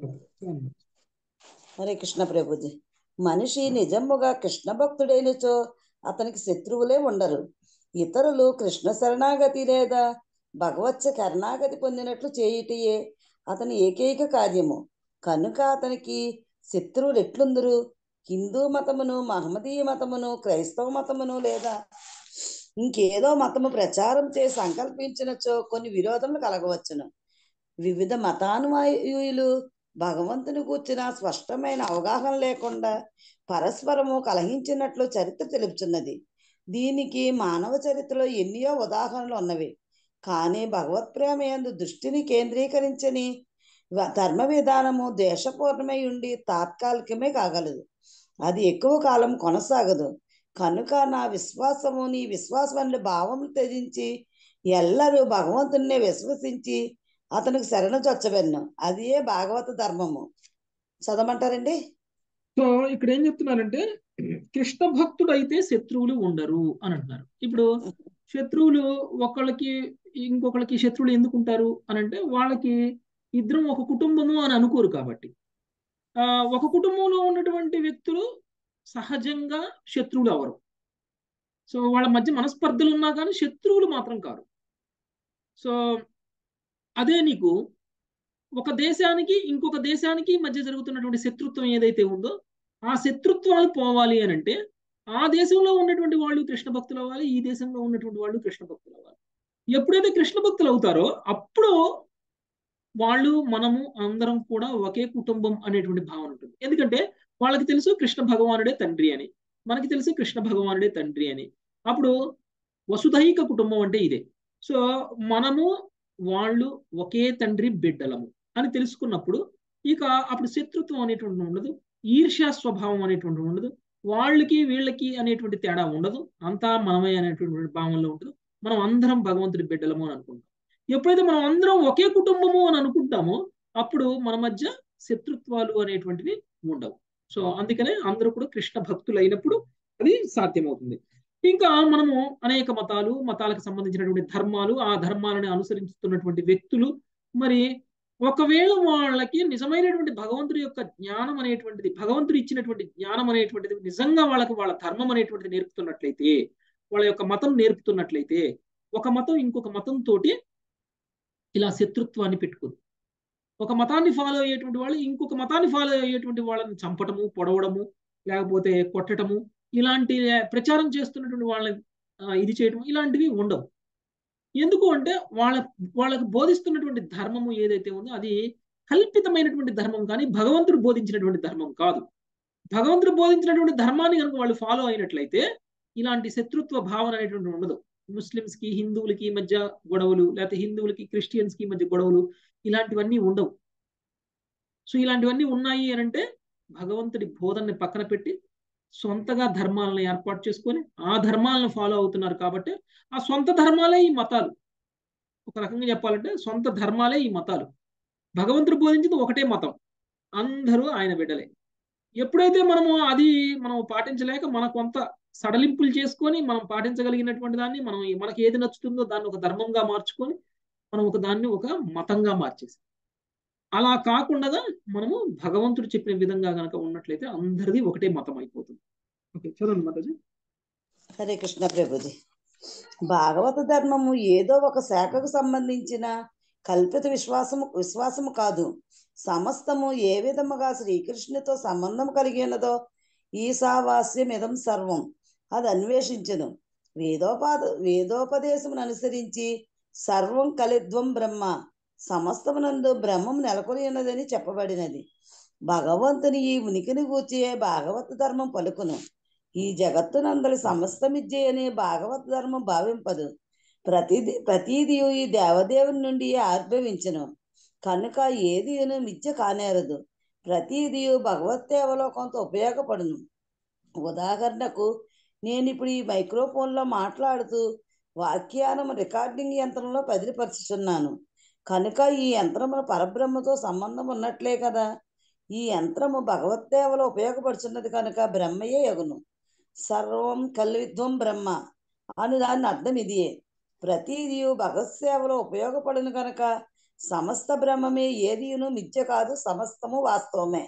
హరే కృష్ణ ప్రభుజీ మనిషి నిజముగా కృష్ణ భక్తుడైనచో అతనికి శత్రువులే ఉండరు ఇతరులు కృష్ణ శరణాగతి లేదా భగవత్స కరుణాగతి పొందినట్లు చేయుటయే అతని ఏకైక కార్యము కనుక అతనికి శత్రువులు ఎట్లుందరు హిందూ మతమును మహమ్మదీయ మతమును క్రైస్తవ మతమును లేదా ఇంకేదో మతము ప్రచారం చేసి సంకల్పించినచో కొన్ని విరోధములు కలగవచ్చును వివిధ మతానుయాయులు భగవంతుని కూర్చిన స్పష్టమైన అవగాహన లేకుండా పరస్పరము కలహించినట్లు చరిత్ర తెలుపుతున్నది దీనికి మానవ చరిత్రలో ఎన్నో ఉదాహరణలు ఉన్నవి కానీ భగవత్ ప్రేమ ఎందు దృష్టిని కేంద్రీకరించని ధర్మ విధానము దేశపూర్ణమై ఉండి తాత్కాలికమే కాగలదు అది ఎక్కువ కాలం కొనసాగదు కనుక నా విశ్వాసము నీ విశ్వాసం అనే భావం త్యజించి ఎల్లరూ భగవంతున్నే విశ్వసించి అతనికి శరణ చొచ్చబెన్ను అదే భాగవత ధర్మము చదవమంటారండి సో ఇక్కడ ఏం చెప్తున్నారంటే కృష్ణ భక్తుడు అయితే శత్రువులు ఉండరు అని అంటున్నారు ఇప్పుడు శత్రువులు ఒకళ్ళకి ఇంకొకరికి శత్రువులు ఎందుకు ఉంటారు అని అంటే వాళ్ళకి ఇద్దరం ఒక కుటుంబము అని అనుకోరు కాబట్టి ఆ, ఒక కుటుంబంలో ఉన్నటువంటి వ్యక్తులు సహజంగా శత్రువులు అవరు సో వాళ్ళ మధ్య మనస్పర్ధలు ఉన్నా కానీ శత్రువులు మాత్రం కారు సో అదే నీకు ఒక దేశానికి ఇంకొక దేశానికి మధ్య జరుగుతున్నటువంటి శత్రుత్వం ఏదైతే ఉందో ఆ శత్రుత్వాలు పోవాలి అని అంటే ఆ దేశంలో ఉన్నటువంటి వాళ్ళు కృష్ణ భక్తులు అవ్వాలి ఈ దేశంలో ఉన్నటువంటి వాళ్ళు కృష్ణ భక్తులు అవ్వాలి ఎప్పుడైతే కృష్ణ భక్తులు అవుతారో అప్పుడు వాళ్ళు మనము అందరం కూడా ఒకే కుటుంబం అనేటువంటి భావన ఉంటుంది ఎందుకంటే వాళ్ళకి తెలుసు కృష్ణ భగవానుడే తండ్రి అని మనకి తెలుసు కృష్ణ భగవానుడే తండ్రి అని అప్పుడు వసుధైక కుటుంబం అంటే ఇదే సో మనము వాళ్ళు ఒకే తండ్రి బిడ్డలము అని తెలుసుకున్నప్పుడు ఇక అప్పుడు శత్రుత్వం అనేటువంటి ఉండదు ఈర్ష్యా స్వభావం అనేటువంటి ఉండదు వాళ్ళకి వీళ్ళకి అనేటువంటి తేడా ఉండదు అంతా మనమే అనేటువంటి భావంలో ఉంటుంది మనం అందరం భగవంతుడి బిడ్డలము అని అనుకుంటాం ఎప్పుడైతే మనం అందరం ఒకే కుటుంబము అని అనుకుంటామో అప్పుడు మన మధ్య శత్రుత్వాలు అనేటువంటివి ఉండవు సో అందుకనే అందరూ కూడా కృష్ణ భక్తులు అయినప్పుడు అది సాధ్యమవుతుంది ఇంకా మనము అనేక మతాలు మతాలకు సంబంధించినటువంటి ధర్మాలు ఆ ధర్మాలను అనుసరిస్తున్నటువంటి వ్యక్తులు మరి ఒకవేళ వాళ్ళకి నిజమైనటువంటి భగవంతుడి యొక్క జ్ఞానం అనేటువంటిది భగవంతుడు ఇచ్చినటువంటి జ్ఞానం అనేటువంటిది నిజంగా వాళ్ళకి వాళ్ళ ధర్మం అనేటువంటిది నేర్పుతున్నట్లయితే వాళ్ళ యొక్క మతం నేర్పుతున్నట్లయితే ఒక మతం ఇంకొక మతం తోటి ఇలా శత్రుత్వాన్ని పెట్టుకోదు ఒక మతాన్ని ఫాలో అయ్యేటువంటి వాళ్ళు ఇంకొక మతాన్ని ఫాలో అయ్యేటువంటి వాళ్ళని చంపటము పొడవడము లేకపోతే కొట్టటము ఇలాంటి ప్రచారం చేస్తున్నటువంటి వాళ్ళని ఆ, ఇది చేయడం ఇలాంటివి ఉండవు ఎందుకు అంటే వాళ్ళ వాళ్ళకు బోధిస్తున్నటువంటి ధర్మము ఏదైతే ఉందో అది కల్పితమైనటువంటి ధర్మం కానీ భగవంతుడు బోధించినటువంటి ధర్మం కాదు భగవంతుడు బోధించినటువంటి ధర్మాన్ని కనుక వాళ్ళు ఫాలో అయినట్లయితే ఇలాంటి శత్రుత్వ భావన అనేటువంటి ఉండదు ముస్లిమ్స్ కి హిందువులకి మధ్య గొడవలు లేకపోతే హిందువులకి క్రిస్టియన్స్ కి మధ్య గొడవలు ఇలాంటివన్నీ ఉండవు సో ఇలాంటివన్నీ ఉన్నాయి అని అంటే భగవంతుడి బోధనని పక్కన పెట్టి సొంతగా ధర్మాలను ఏర్పాటు చేసుకొని ఆ ధర్మాలను ఫాలో అవుతున్నారు కాబట్టి ఆ సొంత ధర్మాలే ఈ మతాలు ఒక రకంగా చెప్పాలంటే సొంత ధర్మాలే ఈ మతాలు భగవంతుడు బోధించింది ఒకటే మతం అందరూ ఆయన బిడ్డలే ఎప్పుడైతే మనము అది మనం పాటించలేక మన కొంత సడలింపులు చేసుకొని మనం పాటించగలిగినటువంటి దాన్ని మనం మనకి ఏది నచ్చుతుందో దాన్ని ఒక ధర్మంగా మార్చుకొని మనం ఒక దాన్ని ఒక మతంగా మార్చేసి అలా కాకుండా మనము భగవంతుడు చెప్పిన విధంగా గనక ఉన్నట్లయితే అందరిది ఒకటే మతం అయిపోతుంది ఓకే చదవండి మాతాజీ హరే కృష్ణ ప్రభుజీ భాగవత ధర్మము ఏదో ఒక శాఖకు సంబంధించిన కల్పిత విశ్వాసము విశ్వాసము కాదు సమస్తము ఏ విధముగా శ్రీకృష్ణుతో సంబంధం కలిగి ఉన్నదో ఈ సావాస్యం ఇదం సర్వం అది అన్వేషించను వేదోపాద వేదోపదేశమును అనుసరించి సర్వం కలిద్వం బ్రహ్మ సమస్తమునందు బ్రహ్మం నెలకొని ఉన్నదని చెప్పబడినది భగవంతుని ఈ ఉనికిని గూర్చి భాగవత ధర్మం పలుకును ఈ జగత్తునందలి సమస్తమిద్య అనే భాగవత ధర్మం భావింపదు ప్రతిది ప్రతిది ఈ దేవదేవుని నుండి ఆవిర్భవించను కనుక ఏది మిథ్య కానేరదు ప్రతిది భగవత్ సేవలో కొంత ఉపయోగపడును ఉదాహరణకు నేను ఇప్పుడు ఈ మైక్రోఫోన్లో మాట్లాడుతూ వాక్యానం రికార్డింగ్ యంత్రంలో బదిలిపరుచుతున్నాను కనుక ఈ యంత్రము పరబ్రహ్మతో సంబంధం ఉన్నట్లే కదా ఈ యంత్రము భగవత్ సేవలో ఉపయోగపడుచున్నది కనుక బ్రహ్మయే యగును సర్వం కల్విద్వం బ్రహ్మ అని దాని అర్థం ఇదియే ప్రతిదీ భగవత్ సేవలో ఉపయోగపడును కనుక సమస్త బ్రహ్మమే ఏదియును మిథ్య కాదు సమస్తము వాస్తవమే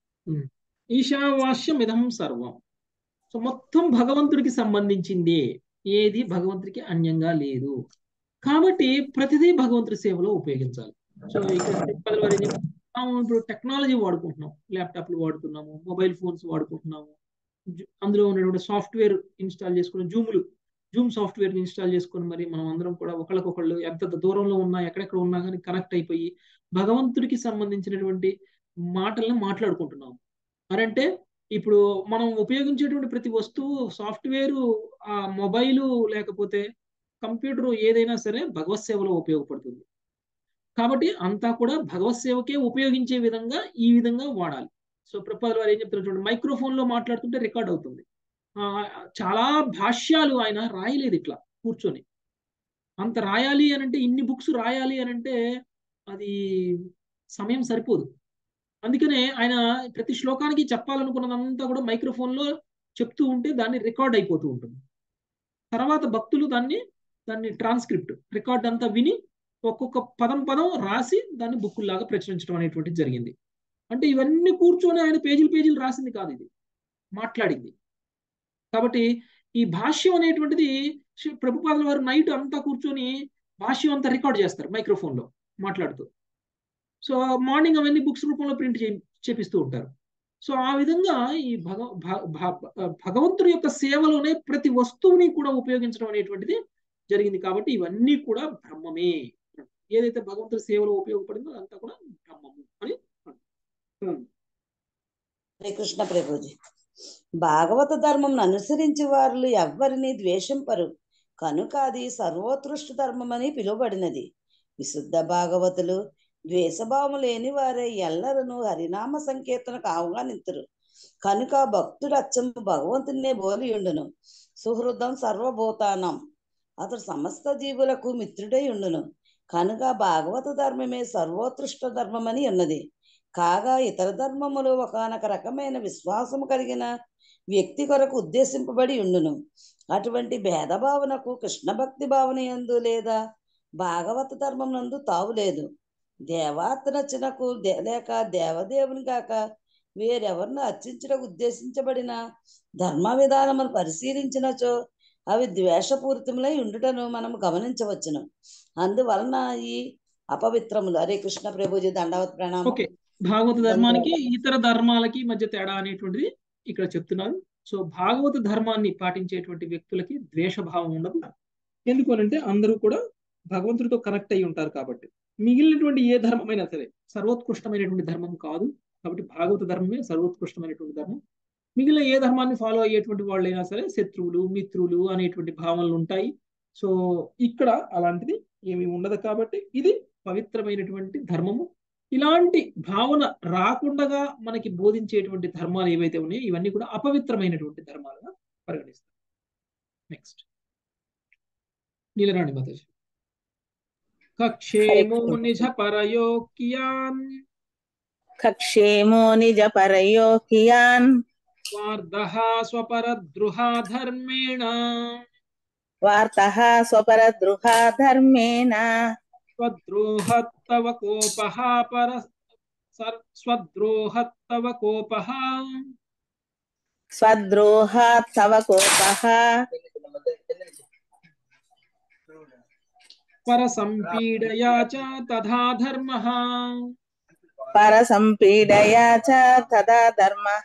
ఈశావాస్యం ఇదం సర్వం సో మొత్తం భగవంతుడికి సంబంధించింది ఏది భగవంతుడికి అన్యంగా లేదు కాబట్టి ప్రతిదీ భగవంతుడి సేవలో ఉపయోగించాలి సో ఇక్కడ పది వారు ఏం చెప్పారు? మనం ఇప్పుడు టెక్నాలజీ వాడుకుంటున్నాం ల్యాప్టాప్లు వాడుతున్నాము మొబైల్ ఫోన్స్ వాడుకుంటున్నాము జు- అందులో ఉన్నటువంటి సాఫ్ట్వేర్ ఇన్స్టాల్ చేసుకుని జూములు జూమ్ సాఫ్ట్వేర్ ఇన్స్టాల్ చేసుకొని మరి మనం అందరం కూడా ఒకళ్ళకొకళ్ళు ఎంత దూరంలో ఉన్నా ఎక్కడెక్కడ ఉన్నా కానీ కనెక్ట్ అయిపోయి భగవంతుడికి సంబంధించినటువంటి మాటలను మాట్లాడుకుంటున్నాము మరంటే ఇప్పుడు మనం ఉపయోగించేటువంటి ప్రతి వస్తువు సాఫ్ట్వేరు ఆ మొబైలు లేకపోతే కంప్యూటర్ ఏదైనా సరే భగవత్ సేవలో ఉపయోగపడుతుంది కాబట్టి అంతా కూడా భగవత్ సేవకే ఉపయోగించే విధంగా ఈ విధంగా వాడాలి సో ప్రపాద్ వారు ఏం చెప్తారు చూడండి మైక్రోఫోన్ లో మాట్లాడుతుంటే రికార్డ్ అవుతుంది ఆ, చాలా భాష్యాలు ఆయన రాయలేదు ఇట్లా కూర్చొని అంత రాయాలి అని అంటే ఇన్ని బుక్స్ రాయాలి అని అంటే అది సమయం సరిపోదు అందుకనే ఆయన ప్రతి శ్లోకానికి చెప్పాలనుకున్నదంతా కూడా మైక్రోఫోన్ లో చెప్తూ ఉంటే దాన్ని రికార్డ్ అయిపోతూ ఉంటుంది తర్వాత భక్తులు దాన్ని దాన్ని ట్రాన్స్క్రిప్ట్ రికార్డ్ అంతా విని ఒక్కొక్క పదం పదం రాసి దాన్ని బుక్కుల్లాగా ప్రచురించడం అనేటువంటిది జరిగింది అంటే ఇవన్నీ కూర్చొని ఆయన పేజీలు పేజీలు రాసింది కాదు ఇది మాట్లాడింది కాబట్టి ఈ భాష్యం అనేటువంటిది శ్రీ ప్రభుపాదుల వారు నైట్ అంతా కూర్చొని భాష్యం అంతా రికార్డ్ చేస్తారు మైక్రోఫోన్లో మాట్లాడుతూ సో మార్నింగ్ అవన్నీ బుక్స్ రూపంలో ప్రింట్ చే చేపిస్తూ ఉంటారు సో ఆ విధంగా ఈ భగ భ- భ- భగవంతుడి యొక్క సేవలోనే ప్రతి వస్తువుని కూడా ఉపయోగించడం అనేటువంటిది జరిగింది కాబట్టి ఇవన్నీ కూడా బ్రహ్మమే ఏదైతే భగవంతుడి సేవలో ఉపయోగపడిందో అదంతా కూడా బ్రహ్మము అని అంటారు. హరే కృష్ణ ప్రభుజీ భాగవత ధర్మం అనుసరించి వారు ఎవ్వరిని ద్వేషింపరు కనుక అది సర్వోత్కృష్ట ధర్మం అని పిలువబడినది విశుద్ధ భాగవతులు ద్వేషభావం లేని వారే ఎల్లరను హరినామ సంకీర్తనకు ఆహ్వానింతురు కనుక భక్తుడు అచ్చము భగవంతునే బోలియుండును సుహృదం సర్వభూతానం అతడు సమస్త జీవులకు మిత్రుడై ఉండును కనుక భాగవత ధర్మమే సర్వోత్కృష్ట ధర్మమని ఉన్నది కాగా ఇతర ధర్మములు ఒకనొక రకమైన విశ్వాసము కలిగిన వ్యక్తి కొరకు ఉద్దేశింపబడి ఉండును అటువంటి భేదభావనకు కృష్ణ భక్తి భావన ఎందు లేదా భాగవత ధర్మం నందు తావు లేదు దేవార్చనకు దే- లేక దేవదేవుని కాక వేరెవరిని అర్చించడానికి ఉద్దేశించబడిన ధర్మ విధానమును పరిశీలించినచో అవి ద్వేషపూరితములై ఉండుటను మనం గమనించవచ్చును అందువలన ఈ అపవిత్రములు హరే కృష్ణ ప్రభుజీ దండవత్ ప్రణామం ఓకే భాగవత ధర్మానికి ఇతర ధర్మాలకి మధ్య తేడా అనేటువంటిది ఇక్కడ చెప్తున్నారు సో భాగవత ధర్మాన్ని పాటించేటువంటి వ్యక్తులకి ద్వేషభావం ఉండదు ఎందుకు అనంటే అందరూ కూడా భగవంతుడితో కనెక్ట్ అయి ఉంటారు కాబట్టి మిగిలినటువంటి ఏ ధర్మమైనా సరే సర్వోత్కృష్టమైనటువంటి ధర్మం కాదు కాబట్టి భాగవత ధర్మమే సర్వోత్కృష్టమైనటువంటి ధర్మం మిగిలిన ఏ ధర్మాన్ని ఫాలో అయ్యేటువంటి వాళ్ళైనా సరే శత్రువులు మిత్రులు అనేటువంటి భావనలు ఉంటాయి సో ఇక్కడ అలాంటిది ఏమీ ఉండదు కాబట్టి ఇది పవిత్రమైనటువంటి ధర్మము ఇలాంటి భావన రాకుండా మనకి బోధించేటువంటి ధర్మాలు ఏవైతే ఉన్నాయో ఇవన్నీ కూడా అపవిత్రమైనటువంటి ధర్మాలుగా పరిగణిస్తాం నెక్స్ట్ నీలరాణి మాతాజీ కక్షేమో నిజ పరయోక్యాన్ కక్షేమో నిజ పరయోకియాన్ స్వార్థః స్వపరద్రుహా ధర్మేణ వార్తః స్వపరద్రుహా ధర్మేణ స్వద్రోహత్తవ కోపః పర సర్- స్వద్రోహత్తవ కోపః స్వద్రోహాత్ తవ కోపః పరసంపీడయా చ తథా ధర్మః పరసంపీడయా చ తదా ధర్మః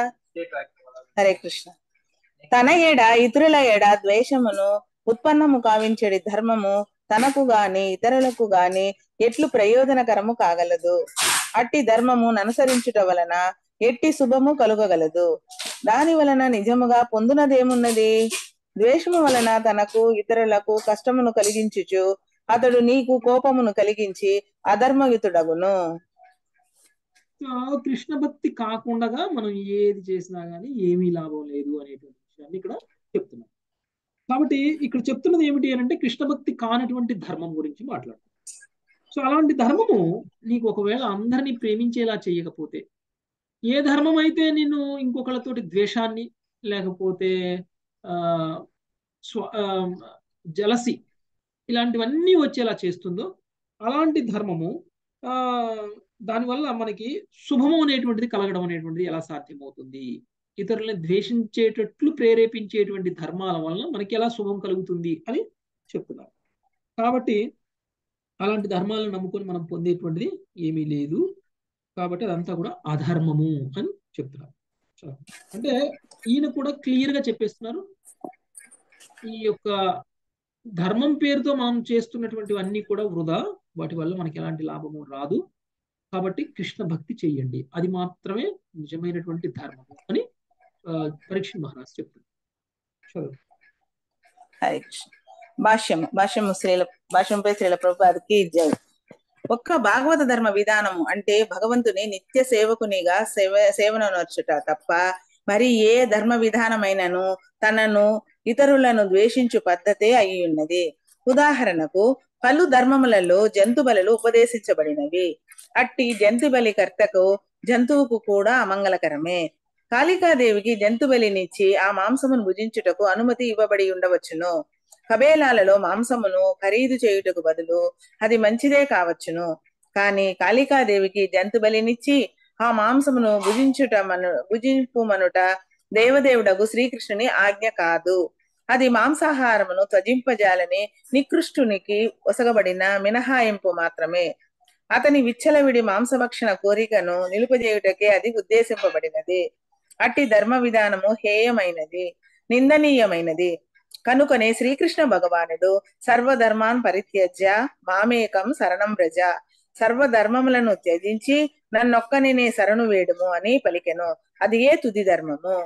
హరే కృష్ణ తన ఎడ ఇతరుల ఎడ ద్వేషమును ఉత్పన్నము కావించడి ధర్మము తనకు గాని ఇతరులకు గాని ఎట్లు ప్రయోజనకరము కాగలదు అట్టి ధర్మము అనుసరించుట వలన ఎట్టి శుభము కలుగగలదు దాని వలన నిజముగా పొందునదేమున్నది ద్వేషము వలన తనకు ఇతరులకు కష్టమును కలిగించుచు అతడు నీకు కోపమును కలిగించి అధర్మయుతుడగును సో కృష్ణ భక్తి కాకుండా మనం ఏది చేసినా గానీ ఏమీ లాభం లేదు అనేటువంటి విషయాన్ని ఇక్కడ చెప్తున్నాం కాబట్టి ఇక్కడ చెప్తున్నది ఏమిటి అని అంటే కృష్ణ భక్తి కానటువంటి ధర్మం గురించి మాట్లాడుతున్నాం సో అలాంటి ధర్మము నీకు ఒకవేళ అందరినీ ప్రేమించేలా చేయకపోతే ఏ ధర్మం అయితే నిన్ను ఇంకొకళ్ళతోటి ద్వేషాన్ని లేకపోతే ఆ స్వ జలసి ఇలాంటివన్నీ వచ్చేలా చేస్తుందో అలాంటి ధర్మము ఆ దానివల్ల మనకి శుభము అనేటువంటిది కలగడం అనేటువంటిది ఎలా సాధ్యమవుతుంది ఇతరులని ద్వేషించేటట్లు ప్రేరేపించేటువంటి ధర్మాల వలన మనకి ఎలా శుభం కలుగుతుంది అని చెప్తున్నారు కాబట్టి అలాంటి ధర్మాలను నమ్ముకొని మనం పొందేటువంటిది ఏమీ లేదు కాబట్టి అదంతా కూడా అధర్మము అని చెప్తున్నారు సో, అంటే ఈయన కూడా క్లియర్ గా చెప్పేస్తున్నారు ఈ యొక్క ధర్మం పేరుతో మనం చేస్తున్నటువంటివన్నీ కూడా వృధా వాటి వల్ల మనకి ఎలాంటి లాభము రాదు కాబట్టి కృష్ణ భక్తి చెయ్యండి అది మాత్రమే నిజమైనటువంటి ధర్మము అని ఆ, పరీక్ష మహారాజ్ చెప్తున్నారు చదువు హరే కృష్ణ భాష్యము భాష్యము శ్రీల భాష్యంపై శ్రీల ప్రభుపాదికి జై ఒక్క భాగవత ధర్మ విధానము అంటే భగవంతుని నిత్య సేవకునిగా సేవ సేవను నర్చుట తప్ప మరి ఏ ధర్మ విధానమైనను తనను ఇతరులను ద్వేషించు పద్ధతే అయి ఉన్నది ఉదాహరణకు పలు ధర్మములలో జంతు బలులు ఉపదేశించబడినవి అట్టి జంతు బలి కర్తకు జంతువుకు కూడా అమంగళకరమే కాళికాదేవికి జంతు బలినిచ్చి ఆ మాంసమును భుజించుటకు అనుమతి ఇవ్వబడి ఉండవచ్చును కబేలాలలో మాంసమును ఖరీదు చేయుటకు బదులు అది మంచిదే కావచ్చును కాని కాళికాదేవికి జంతు బలినిచ్చి ఆ మాంసమును భుజించుటమను భుజింపుమనుట దేవదేవుడగు శ్రీకృష్ణుని ఆజ్ఞ కాదు అది మాంసాహారమును త్వజింపజాలని నికృష్టునికి ఒసగబడిన మినహాయింపు మాత్రమే అతని విచ్చలవిడి మాంసభక్షణ కోరికను నిలుపజేయుటకే అది ఉద్దేశింపబడినది అట్టి ధర్మ విధానము హేయమైనది నిందనీయమైనది కనుకనే శ్రీకృష్ణ భగవానుడు సర్వధర్మాన్ పరిత్యజ్య మామేకం శరణం వ్రజ సర్వధర్మములను త్యజించి నన్నొక్కనినే శరణు వేడుము అని పలికెను అది ఏ తుది ధర్మము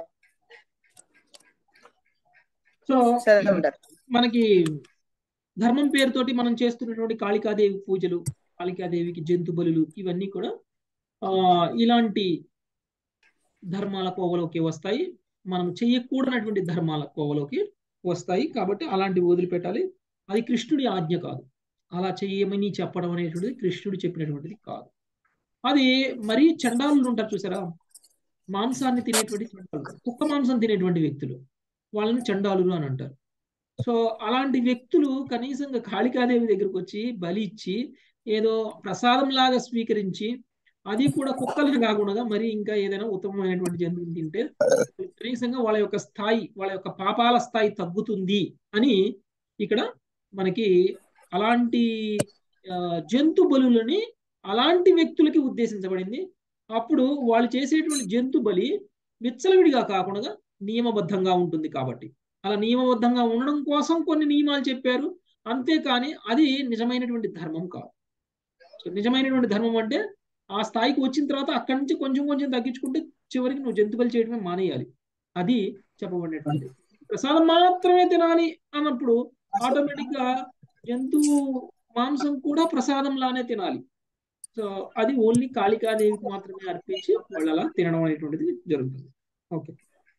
సో శరణం దత్తు. మనకి ధర్మం పేరుతోటి మనం చేస్తున్నటువంటి కాళికాదేవి పూజలు కాళికాదేవికి జంతు బలులు ఇవన్నీ కూడా ఆ ఇలాంటి ధర్మాల కోవలోకి వస్తాయి మనం చెయ్యకూడనటువంటి ధర్మాల కోవలోకి వస్తాయి కాబట్టి అలాంటివి వదిలిపెట్టాలి అది కృష్ణుడి ఆజ్ఞ కాదు అలా చెయ్యమని చెప్పడం అనేటువంటిది కృష్ణుడు చెప్పినటువంటిది కాదు అది మరీ చండాలులు ఉంటారు చూసారా మాంసాన్ని తినేటువంటి చండాలులు కుక్క మాంసం తినేటువంటి వ్యక్తులు వాళ్ళని చండాలులు అని అంటారు సో అలాంటి వ్యక్తులు కనీసంగా కాళికాదేవి దగ్గరకు వచ్చి బలి ఇచ్చి ఏదో ప్రసాదం లాగా స్వీకరించి అది కూడా కుక్కలను కాకుండా మరి ఇంకా ఏదైనా ఉత్తమమైనటువంటి జంతువుని తింటే కనీసంగా వాళ్ళ యొక్క స్థాయి వాళ్ళ యొక్క పాపాల స్థాయి తగ్గుతుంది అని ఇక్కడ మనకి అలాంటి ఆ, జంతు బలులని అలాంటి వ్యక్తులకి ఉద్దేశించబడింది అప్పుడు వాళ్ళు చేసేటువంటి జంతు బలి విచ్చలవిడిగా కాకుండా నియమబద్ధంగా ఉంటుంది కాబట్టి అలా నియమబద్ధంగా ఉండడం కోసం కొన్ని నియమాలు చెప్పారు అంతేకాని అది నిజమైనటువంటి ధర్మం కాదు సో నిజమైనటువంటి ధర్మం అంటే ఆ స్థాయికి వచ్చిన తర్వాత అక్కడి నుంచి కొంచెం కొంచెం తగ్గించుకుంటే చివరికి నువ్వు జంతు బలి చేయడమే మానేయాలి అది చెప్పబడినటువంటి ప్రసాదం మాత్రమే తినాలి అన్నప్పుడు ఆటోమేటిక్ గా జంతువు మాంసం కూడా ప్రసాదం లానే తినాలి సో అది ఓన్లీ కాళికాదేవికి మాత్రమే అర్పించి వాళ్ళు అలా తినడం అనేటువంటిది జరుగుతుంది ఓకే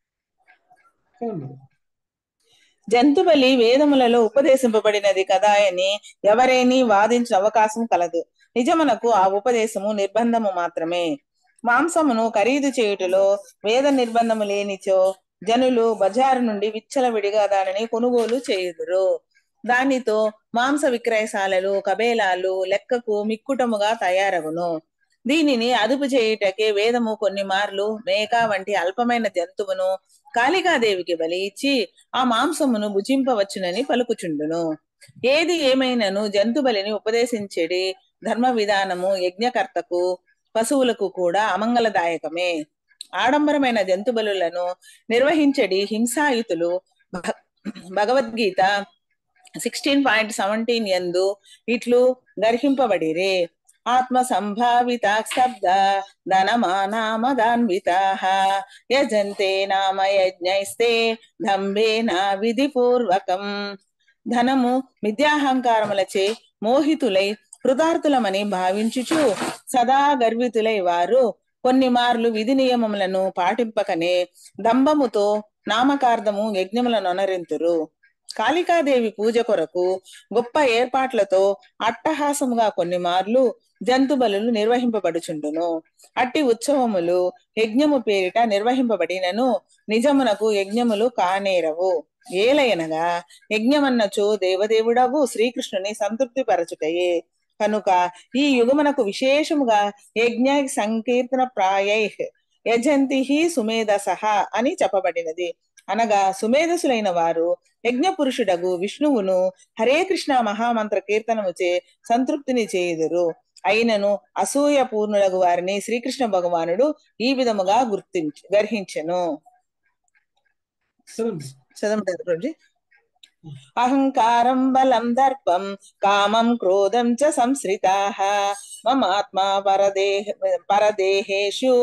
జంతు బలి వేదములలో ఉపదేశింపబడినది కదా అని ఎవరేని వాదించిన అవకాశం కలదు నిజమునకు ఆ ఉపదేశము నిర్బంధము మాత్రమే మాంసమును ఖరీదు చేయుటలో వేద నిర్బంధము లేనిచో జనులు బజారు నుండి విచ్చలవిడిగా దానిని కొనుగోలు చేయుదురు దానితో మాంస విక్రయశాలలు కబేలాలు లెక్కకు మిక్కుటముగా తయారగును దీనిని అదుపు చేయుటకే వేదము కొన్ని మార్లు మేక వంటి అల్పమైన జంతువును కాళికాదేవికి బలి ఇచ్చి ఆ మాంసమును భుజింపవచ్చునని పలుకుచుండును ఏది ఏమైనను జంతు బలిని ఉపదేశించేది ధర్మ విధానము యజ్ఞకర్తకు పశువులకు కూడా అమంగళదాయకమే ఆడంబరమైన జంతు బలులను నిర్వహించడి హింసాయుతులు భ- భగవద్గీత సిక్స్టీన్ పాయింట్ సెవెంటీన్ ఎందు ఇట్లు గర్హింపబడిరే ఆత్మ సంభావిత శబ్ద ధనమానామదాన్వితా యజంతే నామ యజ్ఞైస్తే దంభేన విధిపూర్వకం ధనము మిథ్యాహంకారములచే మోహితులై కృతార్థులమని భావించుచు సదా గర్వితులై వారు కొన్ని మార్లు విధి నియమములను పాటింపకనే దంభముతో నామకార్థము యజ్ఞములను అనరింతురు కాళికాదేవి పూజ కొరకు గొప్ప ఏర్పాట్లతో అట్టహాసముగా కొన్ని మార్లు జంతు బలులు నిర్వహింపబడుచుండును అట్టి ఉత్సవములు యజ్ఞము పేరిట నిర్వహింపబడినను నిజమునకు యజ్ఞములు కానేరవు ఏలయనగా యజ్ఞమన్నచో దేవదేవుడవు శ్రీకృష్ణుని సంతృప్తి పరచుటయే కనుక ఈ యుగమునకు విశేషముగా యజ్ఞ సంకీర్తన ప్రాయై యజంతి సుమేధసహ అని చెప్పబడినది అనగా సుమేధసులైన వారు యజ్ఞ పురుషుడగు విష్ణువును హరే కృష్ణ మహామంత్ర కీర్తనముచే సంతృప్తిని చేయుదురు అయినను అసూయ పూర్ణులగు వారిని శ్రీకృష్ణ భగవానుడు ఈ విధముగా గుర్తించి గర్హించెను చదవండి చదవండి రోజు అహంకారం బలం దర్పం కామం క్రోధం చ సంశ్రితాః మమాత్మా పరదేహ పరదేహేషు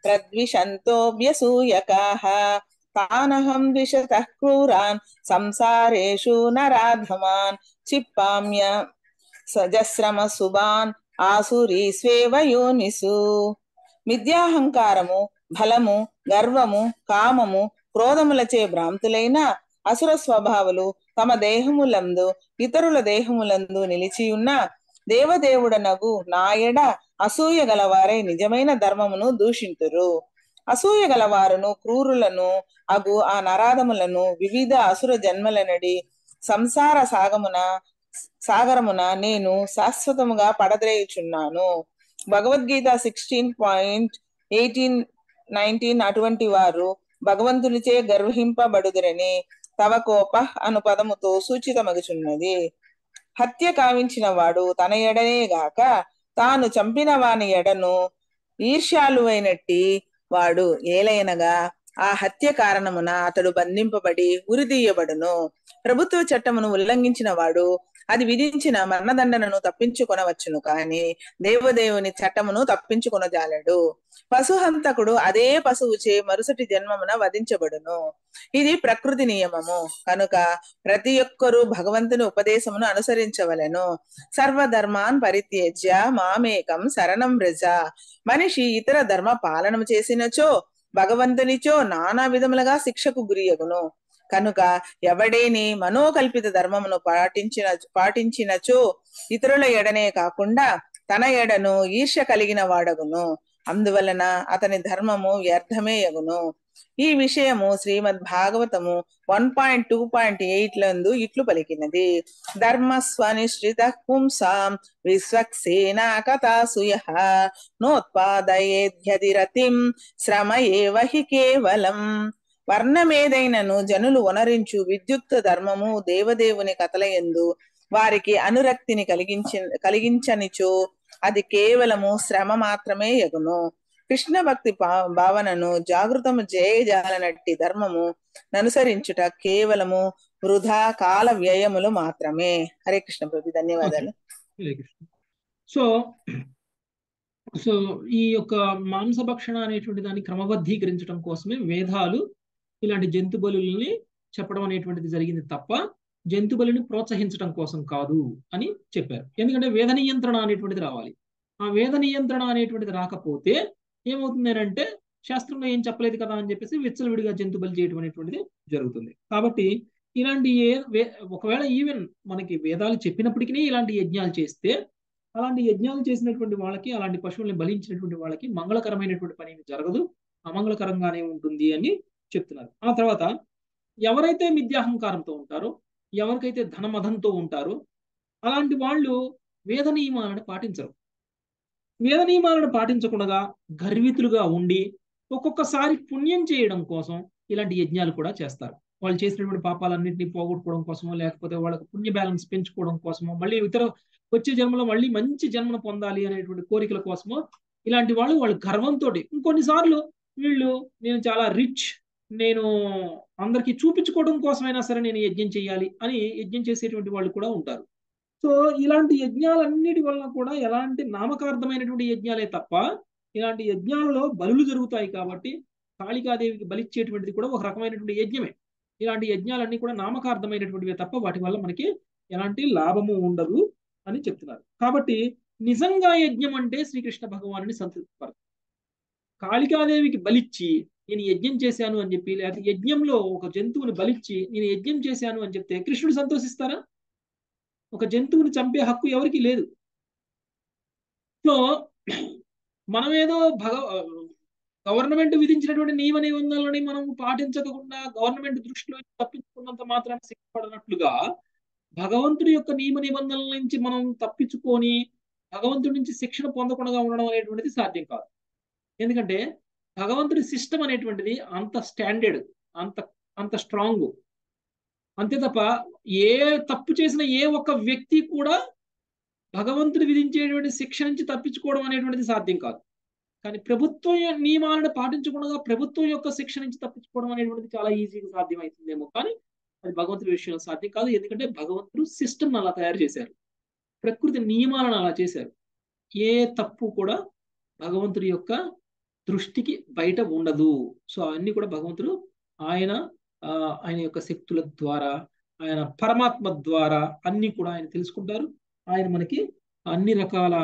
ప్రద్విషంతోభ్యసూయకాః తానహం ద్విషతః క్రూరాన్ సంసారేషు నరాధమాన్ చిప్పామ్య సజస్రమ సుబాన్ ఆసురీ స్వేవ యోనిసు మిథ్యాహంకారము బలము గర్వము కామము క్రోధములచే భ్రాంతులైన అసుర స్వభావులు తమ దేహములందు ఇతరుల దేహములందు నిలిచియున్న దేవదేవుడనగు నాయడ అసూయ గలవారై నిజమైన ధర్మమును దూషింతురు అసూయ గలవారును క్రూరులను అగు ఆ నరాధములను వివిధ అసుర జన్మలనడి సంసార సాగమున సాగరమున నేను శాశ్వతముగా పడద్రేయుచున్నాను Bhagavad Gita sixteen point eighteen nineteen అటువంటి వారు భగవంతునిచే గర్వహింపబడుదురని తవ కోప అను పదముతో సూచితమగుచున్నది హత్య కావించిన వాడు తన ఎడనే గాక తాను చంపిన వాని ఎడను ఈర్ష్యాలువైనట్టి వాడు ఏలైనగా ఆ హత్య కారణమున అతడు బంధింపబడి ఉరిదీయబడును ప్రభుత్వ చట్టమును ఉల్లంఘించిన వాడు అది విధించిన మరణదండనను తప్పించుకొనవచ్చును కాని దేవదేవుని చట్టమును తప్పించుకొనజాలడు పశుహంతకుడు అదే పశువుచే మరుసటి జన్మమున వధించబడును ఇది ప్రకృతి నియమము కనుక ప్రతి ఒక్కరూ భగవంతుని ఉపదేశమును అనుసరించవలెను సర్వధర్మాన్ పరిత్యజ్య మామేకం శరణం వ్రజ మనిషి ఇతర ధర్మ పాలనము చేసినచో భగవంతునిచో నానా విధములుగా శిక్షకు గురియగును కనుక ఎవడేని మనోకల్పిత ధర్మమును పాటించిన పాటించినచో ఇతరుల ఎడనే కాకుండా తన ఎడను ఈర్ష్య కలిగిన వాడగును అందువలన అతని ధర్మము వ్యర్థమే యగును ఈ విషయము Srimad Bhagavatam one point two point eight లందు ఇట్లు పలికినది ధర్మస్వనిశ్చిత పుంసాం విశ్వక్సేనా కథాసుయ నోత్పాదయేద్యతిరతిం శ్రమ ఏవ హి కేవలం వర్ణమేదైనను జనులు వనరించు విద్యుక్త ధర్మము దేవదేవుని కథలయందు వారికి అనురక్తిని కలిగించి కలిగించనిచో అది కేవలము శ్రమ మాత్రమే యగును కృష్ణ భక్తి భావనను జాగృతము చేయజాలనట్టి ధర్మము ననుసరించుట కేవలము వృధా కాల వ్యయములు మాత్రమే హరే కృష్ణ ప్రభు ధన్యవాదాలు హరే కృష్ణ సో సో ఈ యొక్క మాంసభక్షణ అనేటువంటి దాన్ని క్రమబద్ధీకరించడం కోసమే వేదాలు ఇలాంటి జంతు బలుల్ని చెప్పడం అనేటువంటిది జరిగింది తప్ప జంతు బలిని ప్రోత్సహించడం కోసం కాదు అని చెప్పారు ఎందుకంటే వేద నియంత్రణ అనేటువంటిది రావాలి ఆ వేద నియంత్రణ అనేటువంటిది రాకపోతే ఏమవుతుంది అంటే శాస్త్రంలో ఏం చెప్పలేదు కదా అని చెప్పేసి విచ్చలవిడిగా జంతు బలి చేయడం అనేటువంటిది జరుగుతుంది కాబట్టి ఇలాంటి ఏ ఒకవేళ ఈవెన్ మనకి వేదాలు చెప్పినప్పటికీ ఇలాంటి యజ్ఞాలు చేస్తే అలాంటి యజ్ఞాలు చేసినటువంటి వాళ్ళకి అలాంటి పశువుల్ని బలించినటువంటి వాళ్ళకి మంగళకరమైనటువంటి పని జరగదు అమంగళకరంగానే ఉంటుంది అని చెప్తున్నారు ఆ తర్వాత ఎవరైతే మిథ్యాహంకారంతో ఉంటారో ఎవరికైతే ధనమధంతో ఉంటారో అలాంటి వాళ్ళు వేద నియమాలను పాటించరు వేద నియమాలను పాటించకుండా గర్వితులుగా ఉండి ఒక్కొక్కసారి పుణ్యం చేయడం కోసం ఇలాంటి యజ్ఞాలు కూడా చేస్తారు వాళ్ళు చేసినటువంటి పాపాలన్నింటినీ పోగొట్టుకోవడం కోసమో లేకపోతే వాళ్ళకి పుణ్య బ్యాలెన్స్ పెంచుకోవడం కోసమో మళ్ళీ ఇతర వచ్చే జన్మలో మళ్ళీ మంచి జన్మను పొందాలి అనేటువంటి కోరికల కోసమో ఇలాంటి వాళ్ళు వాళ్ళు గర్వంతో ఇంకొన్నిసార్లు వీళ్ళు నేను చాలా రిచ్ నేను అందరికి చూపించుకోవడం కోసమైనా సరే నేను యజ్ఞం చేయాలి అని యజ్ఞం చేసేటువంటి వాళ్ళు కూడా ఉంటారు సో ఇలాంటి యజ్ఞాలన్నిటి వలన కూడా ఎలాంటి నామకార్థమైనటువంటి యజ్ఞాలే తప్ప ఇలాంటి యజ్ఞాలలో బలులు జరుగుతాయి కాబట్టి కాళికాదేవికి బలిచ్చేటువంటిది కూడా ఒక రకమైనటువంటి యజ్ఞమే ఇలాంటి యజ్ఞాలన్నీ కూడా నామకార్థమైనటువంటివే తప్ప వాటి వల్ల మనకి ఎలాంటి లాభము ఉండదు అని చెప్తున్నారు కాబట్టి నిజంగా యజ్ఞం అంటే శ్రీకృష్ణ భగవాను సంతృప్తిపరచు కాళికాదేవికి బలిచ్చి నేను యజ్ఞం చేశాను అని చెప్పి లేకపోతే యజ్ఞంలో ఒక జంతువుని బలిచ్చి నేను యజ్ఞం చేశాను అని చెప్తే కృష్ణుడు సంతోషిస్తారా ఒక జంతువుని చంపే హక్కు ఎవరికి లేదు సో మనమేదో భగ గవర్నమెంట్ విధించినటువంటి నియమ నిబంధనలని మనం పాటించకుండా గవర్నమెంట్ దృష్టిలో తప్పించుకున్నంత మాత్రాన్ని శిక్షపడినట్లుగా భగవంతుడి యొక్క నియమ నిబంధనల నుంచి మనం తప్పించుకొని భగవంతుడి నుంచి శిక్షణ పొందకుండా ఉండడం అనేటువంటిది సాధ్యం కాదు ఎందుకంటే భగవంతుడి సిస్టమ్ అనేటువంటిది అంత స్టాండర్డ్ అంత అంత స్ట్రాంగ్ అంతే తప్ప ఏ తప్పు చేసిన ఏ ఒక్క వ్యక్తి కూడా భగవంతుడు విధించేటువంటి శిక్ష నుంచి తప్పించుకోవడం అనేటువంటిది సాధ్యం కాదు కానీ ప్రభుత్వం నియమాలను పాటించకుండా ప్రభుత్వం యొక్క శిక్ష నుంచి తప్పించుకోవడం అనేటువంటిది చాలా ఈజీగా సాధ్యమవుతుందేమో కానీ అది భగవంతుడి విషయంలో సాధ్యం కాదు ఎందుకంటే భగవంతుడు సిస్టమ్ అలా తయారు చేశారు ప్రకృతి నియమాలను అలా చేశారు ఏ తప్పు కూడా భగవంతుడి యొక్క దృష్టికి బయట ఉండదు సో అవన్నీ కూడా భగవంతుడు ఆయన ఆయన యొక్క శక్తుల ద్వారా ఆయన పరమాత్మ ద్వారా అన్ని కూడా ఆయన తెలుసుకుంటారు ఆయన మనకి అన్ని రకాల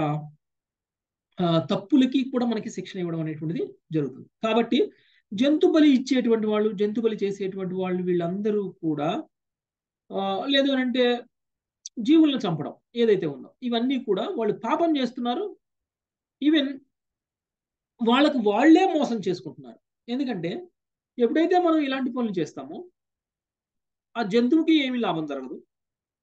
తప్పులకి కూడా మనకి శిక్షణ ఇవ్వడం అనేటువంటిది జరుగుతుంది కాబట్టి జంతు బలి ఇచ్చేటువంటి వాళ్ళు జంతు బలి చేసేటువంటి వాళ్ళు వీళ్ళందరూ కూడా లేదు అని అంటే జీవులను చంపడం ఏదైతే ఉందో ఇవన్నీ కూడా వాళ్ళు పాపం చేస్తున్నారు ఈవెన్ వాళ్ళకు వాళ్లే మోసం చేసుకుంటున్నారు ఎందుకంటే ఎప్పుడైతే మనం ఇలాంటి పనులు చేస్తామో ఆ జంతువుకి ఏమి లాభం జరగదు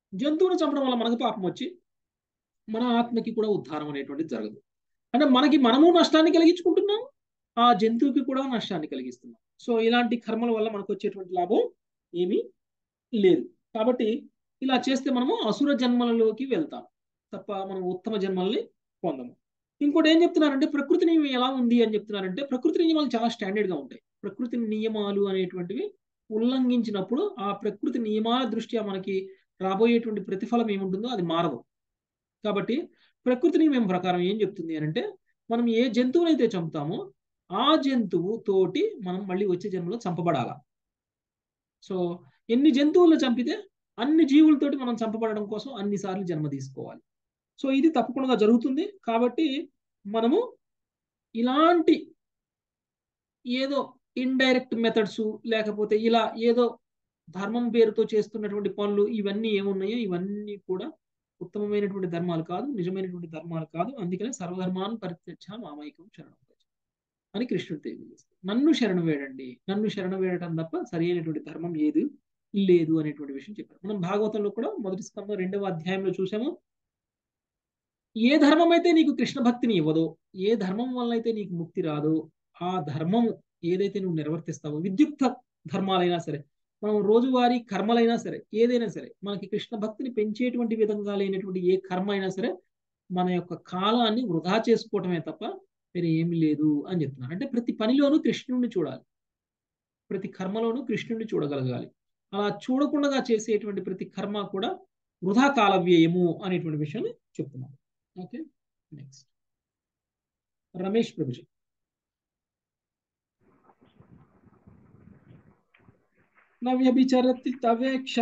జంతువును చంపడం వల్ల మనకు పాపం వచ్చి మన ఆత్మకి కూడా ఉద్ధారం అనేటువంటిది జరగదు అంటే మనకి మనము నష్టాన్ని కలిగించుకుంటున్నాం ఆ జంతువుకి కూడా నష్టాన్ని కలిగిస్తున్నాం సో ఇలాంటి కర్మల వల్ల మనకు వచ్చేటువంటి లాభం ఏమీ లేదు కాబట్టి ఇలా చేస్తే మనము అసుర జన్మలలోకి వెళ్తాం తప్ప మనం ఉత్తమ జన్మల్ని పొందము ఇంకోటి ఏం చెప్తున్నారంటే ప్రకృతి నియమం ఎలా ఉంది అని చెప్తున్నారంటే ప్రకృతి నియమాలు చాలా స్టాండర్డ్ గా ఉంటాయి ప్రకృతి నియమాలు అనేటువంటివి ఉల్లంఘించినప్పుడు ఆ ప్రకృతి నియమాల దృష్ట్యా మనకి రాబోయేటువంటి ప్రతిఫలం ఏముంటుందో అది మారదు కాబట్టి ప్రకృతి నియమం ప్రకారం ఏం చెప్తుంది అని అంటే మనం ఏ జంతువునైతే చంపుతామో ఆ జంతువు తోటి మనం మళ్ళీ వచ్చే జన్మలో చంపబడాల సో ఎన్ని జంతువులను చంపితే అన్ని జీవులతోటి మనం చంపబడడం కోసం అన్నిసార్లు జన్మ తీసుకోవాలి సో ఇది తప్పకుండా జరుగుతుంది కాబట్టి మనము ఇలాంటి ఏదో ఇండైరెక్ట్ మెథడ్స్ లేకపోతే ఇలా ఏదో ధర్మం పేరుతో చేస్తున్నటువంటి పనులు ఇవన్నీ ఏమున్నాయో ఇవన్నీ కూడా ఉత్తమమైనటువంటి ధర్మాలు కాదు నిజమైనటువంటి ధర్మాలు కాదు అందుకనే సర్వధర్మాన్ని పరిత్యక్ష మామైకం శరణం భజ అని కృష్ణుడు తెలియజేస్తాడు నన్ను శరణం వేడండి నన్ను శరణం వేయడం తప్ప సరి అయినటువంటి ధర్మం ఏది లేదు అనేటువంటి విషయం చెప్పారు మనం భాగవతంలో కూడా మొదటి స్కందం రెండవ అధ్యాయంలో చూసాము ఏ ధర్మం అయితే నీకు కృష్ణ భక్తిని ఇవ్వదో ఏ ధర్మం వల్ల అయితే నీకు ముక్తి రాదో ఆ ధర్మము ఏదైతే నువ్వు నిర్వర్తిస్తావో విద్యుక్త ధర్మాలైనా సరే మనం రోజువారీ కర్మలైనా సరే ఏదైనా సరే మనకి కృష్ణ భక్తిని పెంచేటువంటి విధంగా లేనటువంటి ఏ కర్మ అయినా సరే మన యొక్క కాలాన్ని వృధా చేసుకోవటమే తప్ప వేరే ఏమి లేదు అని చెప్తున్నారు అంటే ప్రతి పనిలోనూ కృష్ణుడిని చూడాలి ప్రతి కర్మలోనూ కృష్ణుడిని చూడగలగాలి అలా చూడకుండా చేసేటువంటి ప్రతి కర్మ కూడా వృధా కాల వ్యయము అనేటువంటి విషయాన్ని చెప్తున్నాను ఓకే నెక్స్ట్ రమేష్ ప్రభుజీ न व्यभिचरति तवेक्षा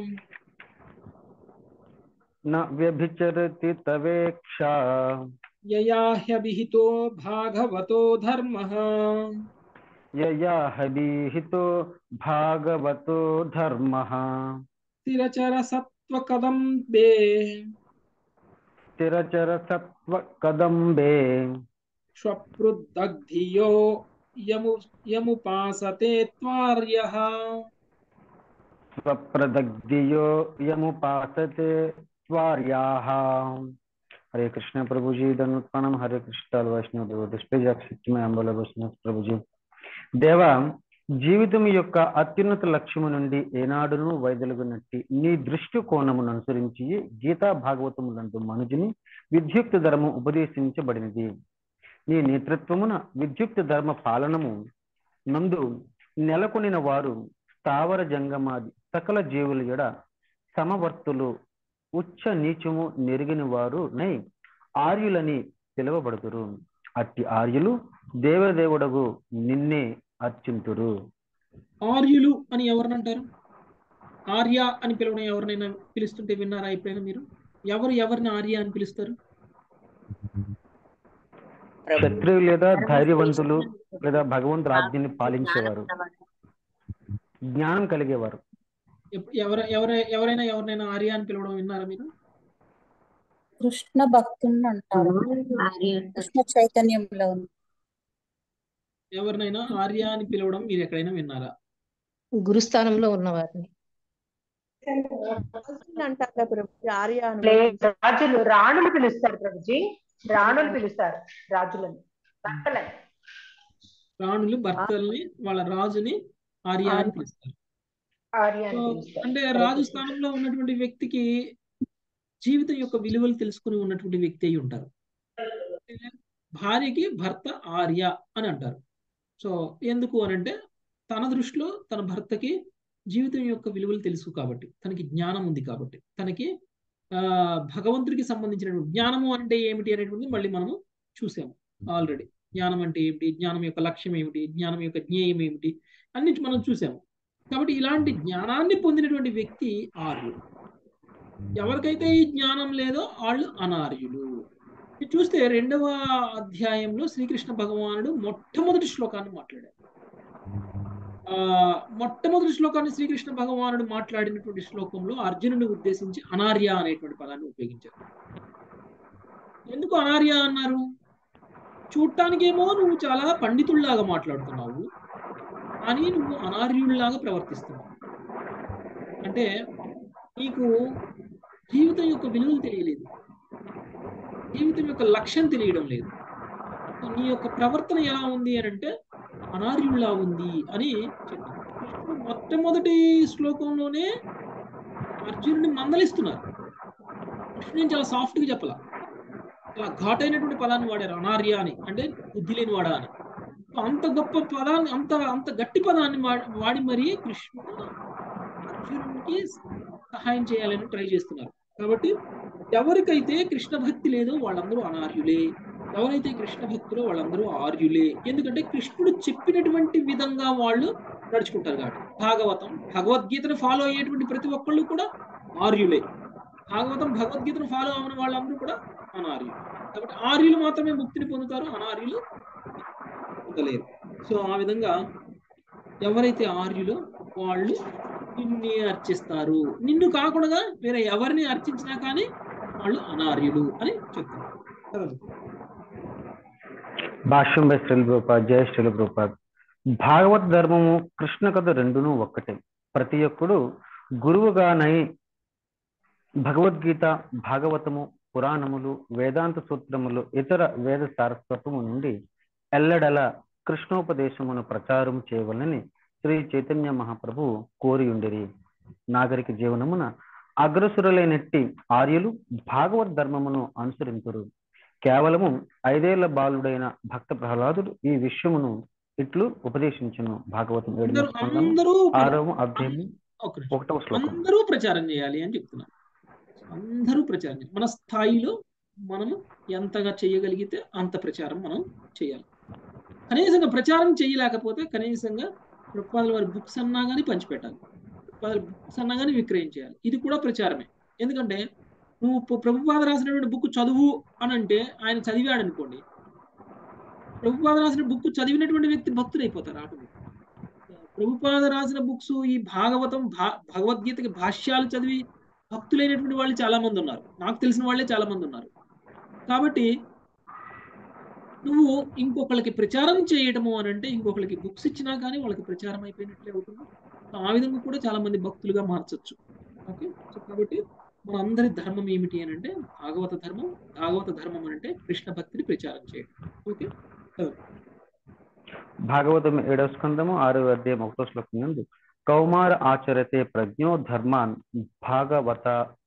न व्यभिचरति तवेक्षा यया ह्यभिहितो भागवतो धर्मः यया हविहितो भागवतो धर्मः स्थिरचरसत्त्वकदम्बे स्थिरचरसत्त्वकदम्बे स्वपृदग्धियो यमु यमुपासते त्वार्यः स्वप्रदग्धियो यमुपासते स्वार्याः हरे कृष्ण प्रभु जी धनुत्पणम हरे कृष्ण वैष्णव देव డిస్ప్లే శక్తిమయ అంబల ప్రభు జీ దేవా జీవితం యొక్క అత్యున్నత లక్ష్యము నుండి ఏనాడును వైదొలుగునట్టి నీ దృష్టి కోణమును అనుసరించి గీతా భాగవతములందు మనుజుని విద్యుక్త ధర్మం ఉపదేశించబడినది నీ నేతృత్వమున విద్యుక్త ధర్మ పాలనము నందు నెలకొనిన వారు స్థావర జంగమాది సకల జీవుల ఎడ సమవర్తులు ఉచ్చ నీచము నెరిగిన వారు నై ఆర్యులని పిలువబడుతురు అట్టి ఆర్యులు దేవదేవుడగు నిన్నే అర్చింతురు ఆర్యులు అని ఎవరినంటారు ఆర్య అని పిలవడం ఎవరినైనా పిలుస్తుంటే విన్నారా ఎప్పుడైనా మీరు ఎవరు ఎవరిని ఆర్య అని పిలుస్తారు క్షత్రియులు లేదా ధైర్యవంతులు లేదా భగవంతుల ఆజ్ఞని పాలించేవారు జ్ఞానం కలిగేవారు ఎప్- ఎవర ఎవర ఎవరైనా ఎవరినైనా ఆర్య అని పిలవడం విన్నారా మీరు కృష్ణ భక్తులు అంటారు కృష్ణ చైతన్యంలో ఉంది ఎవరినైనా ఆర్య అని పిలవడం మీరు ఎక్కడైనా విన్నారా గురుస్థానంలో ఉన్నవారిని అంటారు ప్రభుజీ ఆర్య అని లే- రాజులు రాణులు పిలుస్తారు ప్రభుజీ రాణులు పిలుస్తారు రాజులని భర్తలని రాణులు భర్తల్ని వాళ్ళ రాజుని ఆర్య అని పిలుస్తారు ఆర్య అని సో పిలుస్తారు అంటే రాజు స్థానంలో ఉన్నటువంటి వ్యక్తికి జీవితం యొక్క విలువలు తెలుసుకుని ఉన్నటువంటి వ్యక్తి అయి ఉంటారు భార్యకి భర్త ఆర్య అని అంటారు సో ఎందుకు అని అంటే తన దృష్టిలో తన భర్తకి జీవితం యొక్క విలువలు తెలుసు కాబట్టి తనకి జ్ఞానం ఉంది కాబట్టి తనకి ఆ భగవంతుడికి సంబంధించినటువంటి జ్ఞానము అంటే ఏమిటి అనేటువంటిది మళ్ళీ మనము చూసాము ఆల్రెడీ జ్ఞానం అంటే ఏమిటి జ్ఞానం యొక్క లక్ష్యం ఏమిటి జ్ఞానం యొక్క జ్ఞేయం ఏమిటి అన్ని మనం చూసాము కాబట్టి ఇలాంటి జ్ఞానాన్ని పొందినటువంటి వ్యక్తి ఆర్యుడు ఎవరికైతే ఈ జ్ఞానం లేదో వాళ్ళు అనార్యులు ఇది చూస్తే రెండవ అధ్యాయంలో శ్రీకృష్ణ భగవానుడు మొట్టమొదటి శ్లోకాన్ని మాట్లాడారు ఆ మొట్టమొదటి శ్లోకాన్ని శ్రీకృష్ణ భగవానుడు మాట్లాడినటువంటి శ్లోకంలో అర్జునుడిని ఉద్దేశించి అనార్య అనేటువంటి పదాన్ని ఉపయోగించారు ఎందుకు అనార్య అన్నారు చూడటానికేమో నువ్వు చాలా పండితుల్లాగా మాట్లాడుతున్నావు కానీ నువ్వు అనార్యుల్లాగా ప్రవర్తిస్తున్నావు అంటే నీకు జీవితం యొక్క విలువలు తెలియలేదు జీవితం యొక్క లక్ష్యం తెలియడం లేదు నీ యొక్క ప్రవర్తన ఎలా ఉంది అని అంటే అనార్యుల్లా ఉంది అని చెప్పారు కృష్ణుడు మొట్టమొదటి శ్లోకంలోనే అర్జునుడిని మందలిస్తున్నారు కృష్ణుడు చాలా సాఫ్ట్ గా చెప్పాల చాలా ఘాటైనటువంటి పదాన్ని వాడారు అనార్య అని అంటే బుద్ధి లేని వాడా అని అంత గొప్ప పదాన్ని అంత అంత గట్టి పదాన్ని వాడి మరీ కృష్ణుడు అర్జునుడికి సహాయం చేయాలని ట్రై చేస్తున్నారు కాబట్టి ఎవరికైతే కృష్ణ భక్తి లేదో వాళ్ళందరూ అనార్యులే ఎవరైతే కృష్ణ భక్తులో వాళ్ళందరూ ఆర్యులే ఎందుకంటే కృష్ణుడు చెప్పినటువంటి విధంగా వాళ్ళు నడుచుకుంటారు కాబట్టి భాగవతం భగవద్గీతను ఫాలో అయ్యేటువంటి ప్రతి ఒక్కళ్ళు కూడా ఆర్యులే భాగవతం భగవద్గీతను ఫాలో అవ్వని వాళ్ళందరూ కూడా అనార్యులు కాబట్టి ఆర్యులు మాత్రమే ముక్తిని పొందుతారు అనార్యులు పొందలేరు సో ఆ విధంగా ఎవరైతే ఆర్యులో వాళ్ళు నిన్నే అర్చిస్తారు నిన్ను కాకుండా వేరే ఎవరిని అర్చించినా కానీ వాళ్ళు అనార్యులు అని చెప్తున్నారు భాష్యం బై శ్రీల ప్రభుపాద్ జయ శ్రీల ప్రభుపాద్ భాగవత్ ధర్మము కృష్ణ కథ రెండును ఒక్కటే ప్రతి ఒక్కడు గురువుగానై భగవద్గీత భాగవతము పురాణములు వేదాంత సూత్రములు ఇతర వేద సారస్వతము నుండి ఎల్లడల కృష్ణోపదేశమును ప్రచారం చేయవలని శ్రీ చైతన్య మహాప్రభు కోరి ఉండిరి నాగరిక జీవనమున అగ్రసురులైనట్టి ఆర్యులు భాగవత్ ధర్మమును అనుసరింతురు కేవలము ఐదేళ్ల బాలుడైన భక్త ప్రహ్లాదుడు ఈ విషయమును ఇట్లు ఉపదేశించును భాగవతం ఏడు అందరూ స్కందము, అందరూ ఆరవ అధ్యాయం ఒక నిమిషం. ఒకటవ శ్లోకం అందరూ ప్రచారం చేయాలి అని చెప్తున్నారు అందరూ ప్రచారం చేయాలి మన స్థాయిలో మనము ఎంతగా చేయగలిగితే అంత ప్రచారం మనం చేయాలి కనీసంగా ప్రచారం చేయలేకపోతే కనీసంగా ప్రభుపాదుల వారి బుక్స్ అన్నా కానీ పంచిపెట్టాలి ప్రభుపాదుల బుక్స్ అన్నా కానీ విక్రయం చేయాలి ఇది కూడా ప్రచారమే ఎందుకంటే నువ్వు ప్ర- ప్రభుపాద రాసినటువంటి బుక్ చదువు అని అంటే ఆయన చదివాడు అనుకోండి ప్రభుపాద రాసిన బుక్ చదివినటువంటి వ్యక్తి భక్తుడు అయిపోతారు ఆటోమేటిక్ ప్రభుపాద రాసిన బుక్స్ ఈ భాగవతం భా భగవద్గీతకి భాష్యాలు చదివి భక్తులైనటువంటి వాళ్ళు చాలా మంది ఉన్నారు నాకు తెలిసిన వాళ్ళే చాలా మంది ఉన్నారు కాబట్టి నువ్వు ఇంకొకళ్ళకి ప్రచారం చేయటము అని అంటే ఇంకొకళ్ళకి బుక్స్ ఇచ్చినా కానీ వాళ్ళకి ప్రచారం అయిపోయినట్లే అవుతుంది సో ఆ విధంగా కూడా చాలా మంది భక్తులుగా మార్చొచ్చు ఓకే సో కాబట్టి మన అందరి ధర్మం ఏమిటి అని అంటే భాగవత ధర్మం భాగవత ధర్మం అని అంటే కృష్ణ భక్తిని ప్రచారం చేయడం ఓకే భాగవతం ఏడవ స్కందము ఆరవ అధ్యాయం ఒకటో శ్లోకం నందు కౌమార ఆచరతే ప్రజ్ఞో ధర్మాన్ భాగవత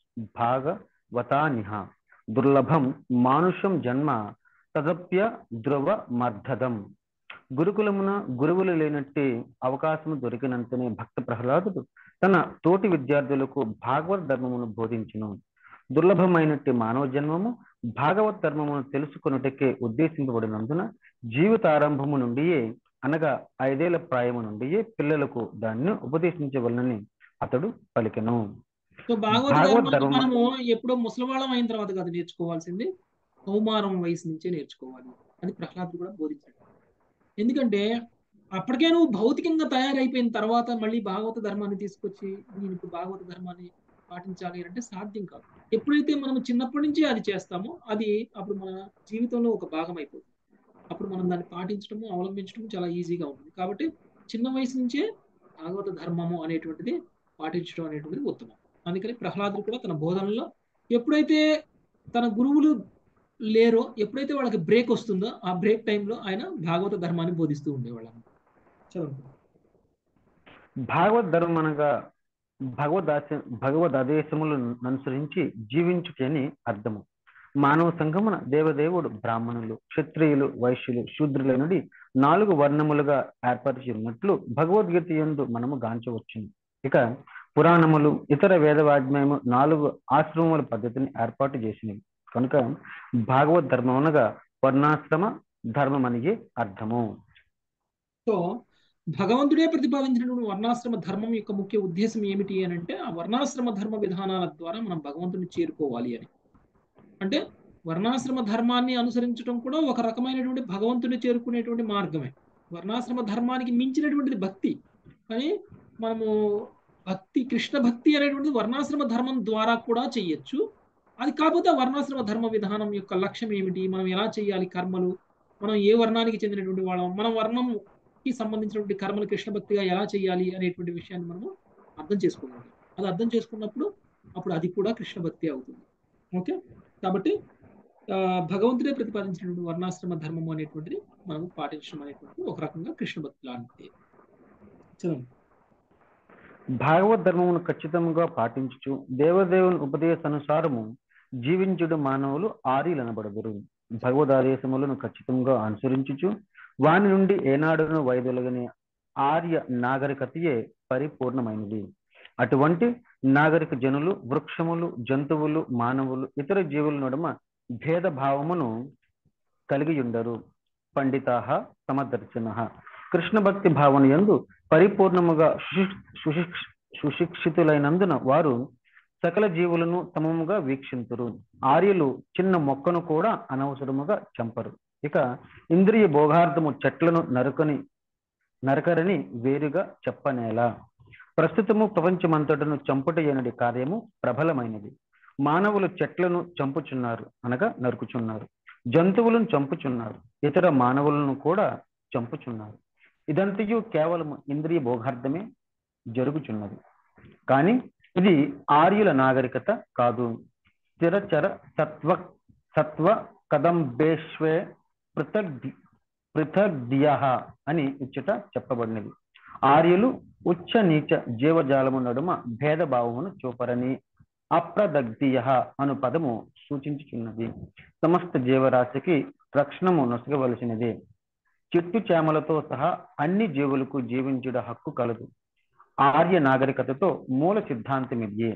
భాగవతానిహ దుర్లభం మానుషం జన్మ తదప్య ధ్రువ మర్ధదం గురుకులమున గురువులు లేనట్టి అవకాశం దొరికినంతనే భక్త ప్రహ్లాదుడు తన తోటి విద్యార్థులకు భాగవత్ ధర్మమును బోధించును దుర్లభమైనట్టి మానవ జన్మము భాగవత్ ధర్మమును తెలుసుకొనుటకే ఉద్దేశింపబడినందున జీవితారంభము నుండియే అనగా ఐదేళ్ల ప్రాయము నుండియే పిల్లలకు దాన్ని ఉపదేశించవలనని అతడు పలికెను సో భాగవత భాగవత్ ధర్మాన్ని ధర్మం మనము ఎప్పుడో ముసలివాళ్ళం అయిన తర్వాత కాదు నేర్చుకోవాల్సింది కౌమారం వయసు నుంచే నేర్చుకోవాలి అని ప్రహ్లాదుడు కూడా బోధించాడు ఎందుకంటే అప్పటికే నువ్వు భౌతికంగా తయారైపోయిన తర్వాత మళ్ళీ భాగవత ధర్మాన్ని తీసుకొచ్చి నేను ఇప్పుడు భాగవత ధర్మాన్ని పాటించాలి అంటే సాధ్యం కాదు ఎప్పుడైతే మనం చిన్నప్పటి నుంచి అది చేస్తామో అది అప్పుడు మన జీవితంలో ఒక భాగం అయిపోతుంది అప్పుడు మనం దాన్ని పాటించడము అవలంబించడం చాలా ఈజీగా ఉంటుంది కాబట్టి చిన్న వయసు నుంచే భాగవత ధర్మము అనేటువంటిది పాటించడం అనేటువంటిది ఉత్తమం అందుకని ప్రహ్లాదుడు కూడా తన బోధనలో ఎప్పుడైతే తన గురువులు లేరో ఎప్పుడైతే వాళ్ళకి బ్రేక్ వస్తుందో ఆ బ్రేక్ టైంలో ఆయన భాగవత ధర్మాన్ని బోధిస్తూ ఉండేవాళ్ళు చదువు భాగవత్ ధర్మం అనగా భగవద్ భగవద్ ఆదేశములను అనుసరించి జీవించుటని అర్థము మానవ సంఘమున దేవదేవుడు బ్రాహ్మణులు క్షత్రియులు వైశ్యులు శూద్రుల నుండి నాలుగు వర్ణములుగా ఏర్పరిచి ఉన్నట్లు భగవద్గీత యందు మనము గాంచవచ్చును ఇక పురాణములు ఇతర వేదవాజ్మయము నాలుగు ఆశ్రమముల పద్ధతిని ఏర్పాటు చేసినవి కనుక భాగవత్ ధర్మం అనగా వర్ణాశ్రమ ధర్మం అనేది అర్థము సో భగవంతుడే ప్రతిపాదించినటువంటి వర్ణాశ్రమ ధర్మం యొక్క ముఖ్య ఉద్దేశం ఏమిటి అని అంటే ఆ వర్ణాశ్రమ ధర్మ విధానాల ద్వారా మనం భగవంతుని చేరుకోవాలి అని అంటే వర్ణాశ్రమ ధర్మాన్ని అనుసరించడం కూడా ఒక రకమైనటువంటి భగవంతుని చేరుకునేటువంటి మార్గమే వర్ణాశ్రమ ధర్మానికి మించినటువంటిది భక్తి కానీ మనము భక్తి కృష్ణ భక్తి అనేటువంటిది వర్ణాశ్రమ ధర్మం ద్వారా కూడా చెయ్యొచ్చు అది కాకపోతే ఆ వర్ణాశ్రమ ధర్మ విధానం యొక్క లక్ష్యం ఏమిటి మనం ఎలా చేయాలి కర్మలు మనం ఏ వర్ణానికి చెందినటువంటి వాళ్ళం మన వర్ణంకి సంబంధించినటువంటి కర్మలు కృష్ణ భక్తిగా ఎలా చేయాలి అనేటువంటి విషయాన్ని మనము అర్థం చేసుకోవాలి అది అర్థం చేసుకున్నప్పుడు అప్పుడు అది కూడా కృష్ణ భక్తి అవుతుంది ఓకే కాబట్టి ఆ, భగవంతుడే ప్రతిపాదించినటువంటి వర్ణాశ్రమ ధర్మము అనేటువంటిది మనం పాటించడం అనేటువంటిది ఒక రకంగా కృష్ణ భక్తి లాంటిది చదవండి భాగవత్ ధర్మమును ఖచ్చితంగా పాటించుచు దేవదేవుని ఉపదేశానుసారము జీవించుడు మానవులు ఆర్యులనబడదురు భగవదాదేశములను ఖచ్చితంగా అనుసరించుచు వాని నుండి ఏనాడును వైదొలగని ఆర్య నాగరికతయే పరిపూర్ణమైనది అటువంటి నాగరిక జనులు వృక్షములు జంతువులు మానవులు ఇతర జీవుల నడుమ భేద భావమును కలిగి ఉండరు పండితాహ సమదర్శన కృష్ణ భక్తి భావన యందు పరిపూర్ణముగా సుశిక్ష- సుశిక్ష- సుశిక్షితులైనందున వారు సకల జీవులను సమముగా వీక్షింతురు ఆర్యులు చిన్న మొక్కను కూడా అనవసరముగా చంపరు ఇక ఇంద్రియ భోగార్థము చెట్లను నరుకని నరకరని వేరుగా చెప్పనేలా ప్రస్తుతము ప్రపంచమంతటను చంపుట ఎనడి కార్యము ప్రబలమైనది మానవులు చెట్లను చంపుచున్నారు అనగా నరుకుచున్నారు జంతువులను చంపుచున్నారు ఇతర మానవులను కూడా చంపుచున్నారు ఇదంతయు కేవలం ఇంద్రియ భోగార్థమే జరుగుచున్నది కానీ ఇది ఆర్యుల నాగరికత కాదు స్థిరచర సత్వ సత్వ కదంబేష్వే పృథగ్ పృథగ్దియ అని ఇచ్చట చెప్పబడినది ఆర్యులు ఉచ్చ నీచ జీవజాలము నడుమ భేదభావమును చూపరని అప్రదగ్ధియ అను పదము సూచించుచున్నది సమస్త జీవరాశికి రక్షణము నొసగవలసినదే చెట్టు చేమలతో సహా అన్ని జీవులకు జీవించుట హక్కు కలదు ఆర్య నాగరికతతో మూల సిద్ధాంతం ఇదే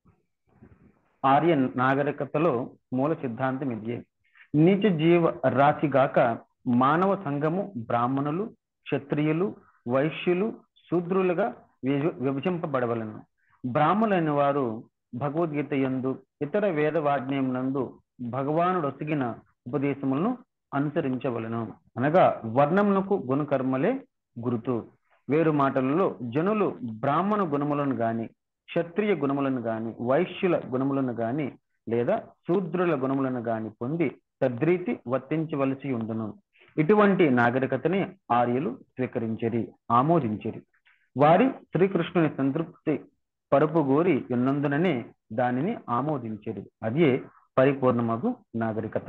ఆర్య నాగరికతలో మూల సిద్ధాంతం ఇదే నీచ జీవ రాశిగాక మానవ సంఘము బ్రాహ్మణులు క్షత్రియులు వైశ్యులు శూద్రులుగా విభ- విభజింపబడవలను బ్రాహ్మణులైన వారు భగవద్గీత యందు ఇతర వేద వాజ్ఞయమునందు భగవానుడు ఒసిగిన ఉపదేశములను అనుసరించవలను అనగా వర్ణమునకు గుణకర్మలే గురుతు వేరు మాటలలో జనులు బ్రాహ్మణ గుణములను గాని క్షత్రియ గుణములను గాని వైశ్యుల గుణములను గాని లేదా శూద్రుల గుణములను గాని పొంది తద్రీతి వర్తించవలసి ఉండును ఇటువంటి నాగరికతని ఆర్యులు స్వీకరించరి ఆమోదించరి వారి శ్రీకృష్ణుని సంతృప్తి పరుపు గోరి ఉన్నందుననే దానిని ఆమోదించరు అదే పరిపూర్ణమగు నాగరికత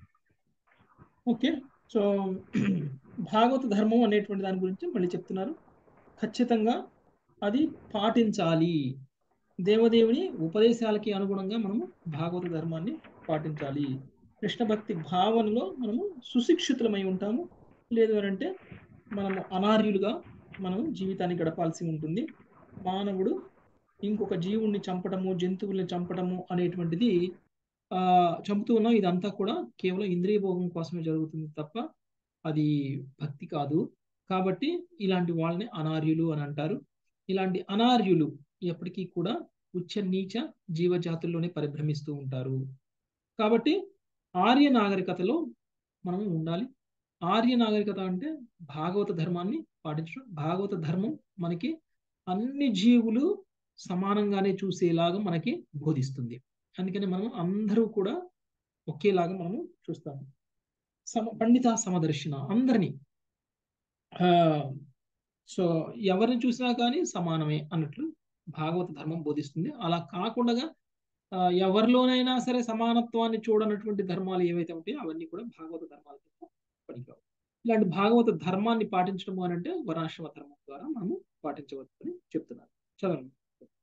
ఓకే సో భాగవత ధర్మం అనేటువంటి దాని గురించి మళ్ళీ చెప్తున్నారు ఖచ్చితంగా అది పాటించాలి దేవదేవుని ఉపదేశాలకి అనుగుణంగా మనము భాగవత ధర్మాన్ని పాటించాలి కృష్ణ భక్తి భావనలో మనము సుశిక్షితులమై ఉంటాము లేదు అని అంటే మనము అనార్యులుగా మనం జీవితాన్ని గడపాల్సి ఉంటుంది మానవుడు ఇంకొక జీవుణ్ణి చంపడము జంతువుల్ని చంపడము అనేటువంటిది ఆ చంపుతూ ఉన్నాం ఇదంతా కూడా కేవలం ఇంద్రియ భోగం కోసమే జరుగుతుంది తప్ప అది భక్తి కాదు కాబట్టి ఇలాంటి వాళ్ళని అనార్యులు అని అంటారు ఇలాంటి అనార్యులు ఎప్పటికీ కూడా ఉచ్చ నీచ జీవజాతుల్లోనే పరిభ్రమిస్తూ ఉంటారు కాబట్టి ఆర్య నాగరికతలో మనం ఉండాలి ఆర్య నాగరికత అంటే భాగవత ధర్మాన్ని పాటించడం భాగవత ధర్మం మనకి అన్ని జీవులు సమానంగానే చూసేలాగా మనకి బోధిస్తుంది అందుకని మనం అందరూ కూడా ఒకేలాగా మనము చూస్తాము సమ పండిత సమదర్శన అందరినీ ఆ సో ఎవరిని చూసినా కానీ సమానమే అన్నట్లు భాగవత ధర్మం బోధిస్తుంది అలా కాకుండా ఆ, ఎవరిలోనైనా సరే సమానత్వాన్ని చూడనటువంటి ధర్మాలు ఏవైతే ఉంటాయో అవన్నీ కూడా భాగవత ధర్మాల కింద పనికిరావు ఇలాంటి భాగవత ధర్మాన్ని పాటించడం అని అంటే వర్ణాశ్రమ ధర్మం ద్వారా మనము పాటించవచ్చు అని చెప్తున్నారు చదవండి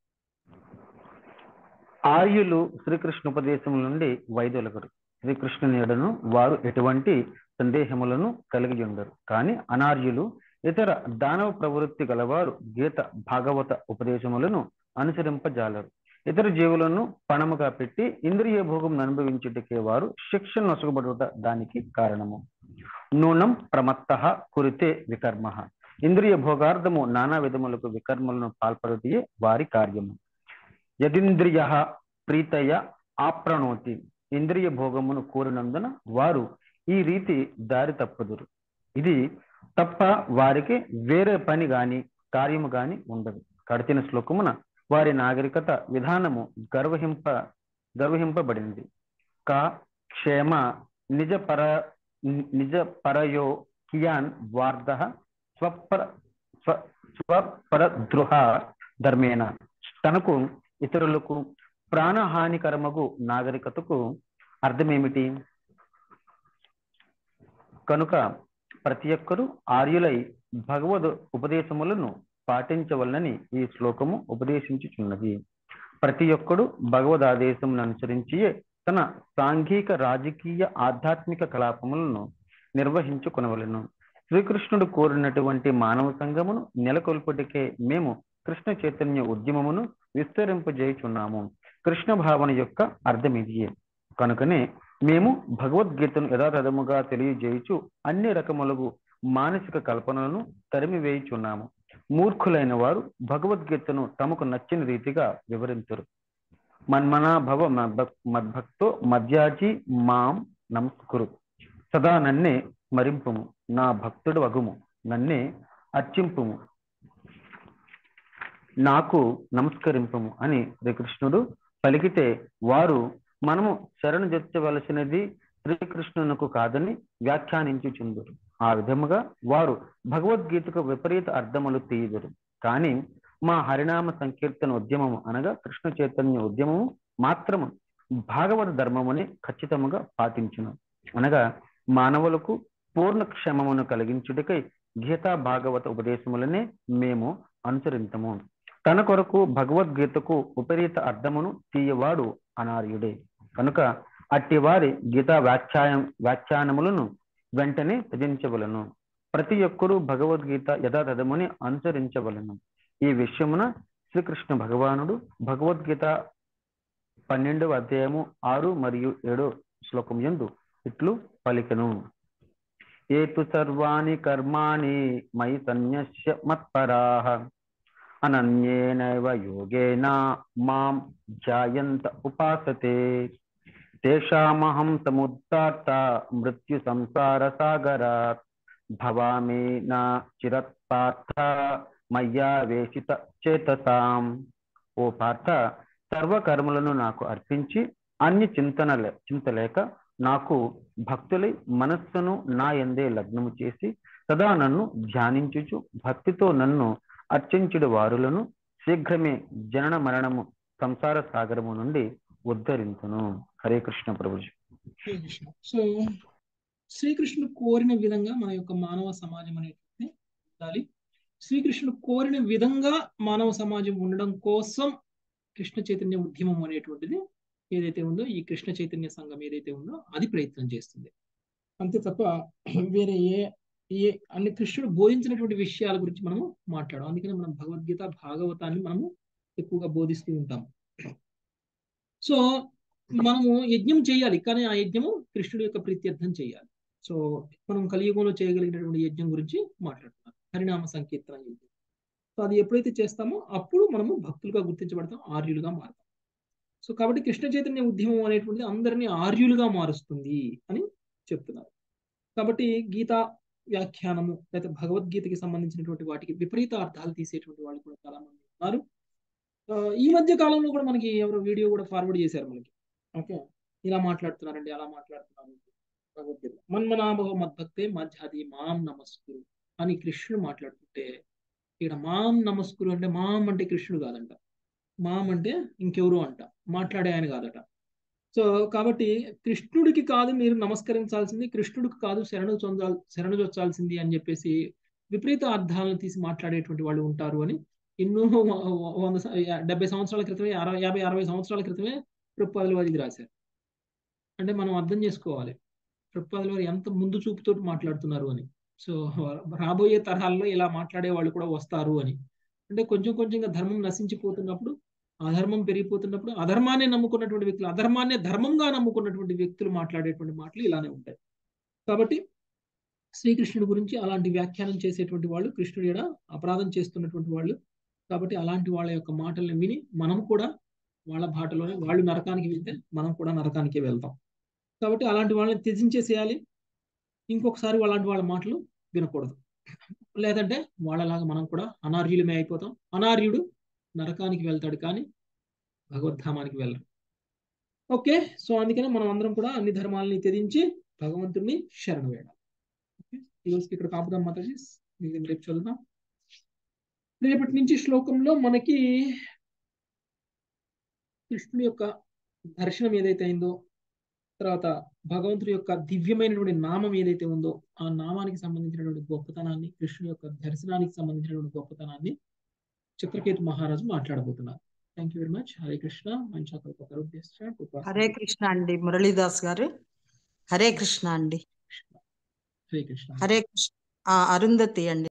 ఆర్యులు శ్రీకృష్ణ ఉపదేశం నుండి వైదొలగరు శ్రీకృష్ణుని ఎడను వారు ఎటువంటి సందేహములను కలిగి ఉండరు కానీ అనార్యులు ఇతర దానవ ప్రవృత్తి గలవారు గీత భాగవత ఉపదేశములను అనుసరింపజాలరు ఇతర జీవులను పణముగా పెట్టి ఇంద్రియ భోగం అనుభవించుటకే వారు శిక్షణ నొసగబడుట దానికి కారణము నూనం ప్రమత్త కురితే వికర్మ ఇంద్రియ భోగార్థము నానా విధములకు వికర్మలను పాల్పడుటే వారి కార్యము యదింద్రియ ప్రీతయ ఆప్రణోతి ఇంద్రియ భోగమును కోరినందున వారు ఈ రీతి దారి తప్పుదురు ఇది తప్ప వారికి వేరే పని గాని కార్యము గాని ఉండదు కడిచిన శ్లోకమున వారి నాగరికత విధానము గర్వహింప గర్వహింపబడింది కా క్షేమ నిజ పర నిజ పరయో కియాన్ వార్ధ స్వపర స్వ స్వపరద్రుహ ధర్మేన తనకు ఇతరులకు ప్రాణహానికరమగు నాగరికతకు అర్థమేమిటి కనుక ప్రతి ఒక్కరూ ఆర్యులై భగవద్ ఉపదేశములను పాటించవలనని ఈ శ్లోకము ఉపదేశించుచున్నది ప్రతి ఒక్కడు భగవద్ ఆదేశమును అనుసరించి తన సాంఘిక రాజకీయ ఆధ్యాత్మిక కలాపములను నిర్వహించుకొనవలను శ్రీకృష్ణుడు కోరినటువంటి మానవ సంఘమును నెలకొల్పుటకే మేము కృష్ణ చైతన్య ఉద్యమమును విస్తరింపజేయుచున్నాము కృష్ణ భావన యొక్క అర్థం ఇదియే కనుకనే మేము భగవద్గీతను యథాతథముగా తెలియజేయుచు అన్ని రకములకు మానసిక కల్పనలను తరిమివేయుచున్నాము మూర్ఖులైన వారు భగవద్గీతను తమకు నచ్చిన రీతిగా వివరించరు మన్మనా భవ మద్భక్- మద్భక్తో మధ్యాచి మాం నమస్కురు సదా నన్నే స్మరింపుము నా భక్తుడు వగుము నన్నే అర్చింపుము నాకు నమస్కరింపము అని శ్రీకృష్ణుడు పలికితే వారు మనము శరణు జొచ్చవలసినది శ్రీకృష్ణునకు కాదని వ్యాఖ్యానించుచుందురు ఆ విధముగా వారు భగవద్గీతకు విపరీత అర్థములు తీయుదురు కానీ మా హరినామ సంకీర్తన ఉద్యమము అనగా కృష్ణ చైతన్య ఉద్యమము మాత్రము భాగవత ధర్మముని ఖచ్చితముగా పాటించును అనగా మానవులకు పూర్ణ క్షమమును కలిగించుటకై గీతా భాగవత ఉపదేశములనే మేము అనుసరించము తన కొరకు భగవద్గీతకు విపరీత అర్థమును తీయవాడు అనార్యుడే కనుక అట్టి వారి గీతా వ్యాఖ్యాయం వ్యాఖ్యానములను వెంటనే త్యజించవలను ప్రతి ఒక్కరూ భగవద్గీత యథాతథముని అనుసరించవలను ఈ విషయమున శ్రీకృష్ణ భగవానుడు భగవద్గీత పన్నెండవ అధ్యాయము ఆరు మరియు ఏడో శ్లోకం యందు ఇట్లు పలికెను ఏతు సర్వాణి కర్మాణి మయి సన్యస్య మత్పరాః అనన్యేనైవ యోగేన మాం ధ్యాయంత ఉపాసతే తేషామహం సముద్ధార్త మృత్యు సంసార సాగరాత్ భవామి నా చిరత్పార్థ మయ్యా వేషిత చేతసాం ఓ పార్థ సర్వకర్మలను నాకు అర్పించి అన్ని చింతన చింతలేక నాకు భక్తులై మనస్సును నా ఎందే లగ్నము చేసి సదా నన్ను ధ్యానించుచు భక్తితో నన్ను అర్చించుడు వారులను శీఘ్రమే జనన మరణము సంసార సాగరము నుండి ఉద్ధరించును హరే కృష్ణ ప్రభుజీ హరే కృష్ణ సో శ్రీకృష్ణుడు కోరిన విధంగా మన యొక్క మానవ సమాజం అనేటువంటి ఉండాలి శ్రీకృష్ణుడు కోరిన విధంగా మానవ సమాజం ఉండడం కోసం కృష్ణ చైతన్య ఉద్యమం అనేటువంటిది ఏదైతే ఉందో ఈ కృష్ణ చైతన్య సంఘం ఏదైతే ఉందో అది ప్రయత్నం చేస్తుంది అంతే తప్ప వేరే ఏ ఏ అన్ని కృష్ణుడు బోధించినటువంటి విషయాల గురించి మనము మాట్లాడాం అందుకని మనం భగవద్గీత భాగవతాన్ని మనము ఎక్కువగా బోధిస్తూ ఉంటాం సో మనము యజ్ఞం చేయాలి కానీ ఆ యజ్ఞము కృష్ణుడి యొక్క ప్రీత్యర్థం చేయాలి సో మనం కలియుగంలో చేయగలిగినటువంటి యజ్ఞం గురించి మాట్లాడుతున్నాం హరినామ సంకీర్తన యజ్ఞం సో అది ఎప్పుడైతే చేస్తామో అప్పుడు మనము భక్తులుగా గుర్తించబడతాం ఆర్యులుగా మారుతాం సో కాబట్టి కృష్ణ చైతన్య ఉద్యమం అనేటువంటిది అందరినీ ఆర్యులుగా మారుస్తుంది అని చెప్తున్నారు కాబట్టి గీతా వ్యాఖ్యానము లేదా భగవద్గీతకి సంబంధించినటువంటి వాటికి విపరీత అర్థాలు తీసేటువంటి వాళ్ళు కూడా చాలా మంది ఉన్నారు ఆ, ఈ మధ్య కాలంలో కూడా మనకి ఎవరో వీడియో కూడా ఫార్వర్డ్ చేశారు మనకి ఓకే ఇలా మాట్లాడుతున్నారండి అలా మాట్లాడుతున్నారు భగవద్గీత మన్మనాభవ మద్భక్తే మధ్యాది మాం నమస్కురు అని కృష్ణుడు మాట్లాడుతుంటే ఇక్కడ మాం నమస్కురు అంటే మాం అంటే కృష్ణుడు కాదంట మాం అంటే ఇంకెవరు అంట మాట్లాడే ఆయన కాదట సో కాబట్టి కృష్ణుడికి కాదు మీరు నమస్కరించాల్సింది కృష్ణుడికి కాదు శరణు చొందాల్ శరణు చొచ్చాల్సింది అని చెప్పేసి విపరీత అర్థాలను తీసి మాట్లాడేటువంటి వాళ్ళు ఉంటారు అని ఎన్నో వంద స- డెబ్బై సంవత్సరాల క్రితమే అరవై యాభై అరవై సంవత్సరాల క్రితమే ప్రభుపాదుల వారు ఇది రాశారు అంటే మనం అర్థం చేసుకోవాలి ప్రభుపాదుల వారు ఎంత ముందు చూపుతో మాట్లాడుతున్నారు అని సో రాబోయే తరాల్లో ఇలా మాట్లాడే వాళ్ళు కూడా వస్తారు అని అంటే కొంచెం కొంచెంగా ధర్మం నశించిపోతున్నప్పుడు అధర్మం పెరిగిపోతున్నప్పుడు అధర్మాన్ని నమ్ముకున్నటువంటి వ్యక్తులు అధర్మాన్ని ధర్మంగా నమ్ముకున్నటువంటి వ్యక్తులు మాట్లాడేటువంటి మాటలు ఇలానే ఉంటాయి కాబట్టి శ్రీకృష్ణుడి గురించి అలాంటి వ్యాఖ్యానం చేసేటువంటి వాళ్ళు కృష్ణుడి ఎడ అపరాధం చేస్తున్నటువంటి వాళ్ళు కాబట్టి అలాంటి వాళ్ళ యొక్క మాటల్ని విని మనం కూడా వాళ్ళ బాటలోనే వాళ్ళు నరకానికి వెళ్తే మనం కూడా నరకానికే వెళ్తాం కాబట్టి అలాంటి వాళ్ళని త్యజించేసేయాలి ఇంకొకసారి అలాంటి వాళ్ళ మాటలు వినకూడదు లేదంటే వాళ్ళలాగా మనం కూడా అనార్యులమే అయిపోతాం అనార్యుడు నరకానికి వెళ్తాడు కానీ భగవద్ధామానికి వెళ్ళడు ఓకే సో అందుకనే మనం అందరం కూడా అన్ని ధర్మాలని త్యజించి భగవంతుడిని శరణు వేయాలి ఓకే ఈ రోజుకి ఇక్కడ కాపుదాం మాతాజీ మిగిలిన రేపు చదువుదాం రేపటి నుంచి శ్లోకంలో మనకి కృష్ణుడి యొక్క దర్శనం ఏదైతే అయిందో తర్వాత భగవంతుడి యొక్క దివ్యమైనటువంటి నామం ఏదైతే ఉందో ఆ నామానికి సంబంధించినటువంటి గొప్పతనాన్ని కృష్ణుడి యొక్క దర్శనానికి సంబంధించినటువంటి గొప్పతనాన్ని చిత్రకేతు మహారాజు మాట్లాడబోతున్నారు థ్యాంక్ యూ వెరీ మచ్ హరే కృష్ణ మంచి హరే కృష్ణ అండి మురళీదాస్ గారు హరే కృష్ణ అండి హరే కృష్ణ హరే కృష్ణ ఆ, అరుంధతి అండి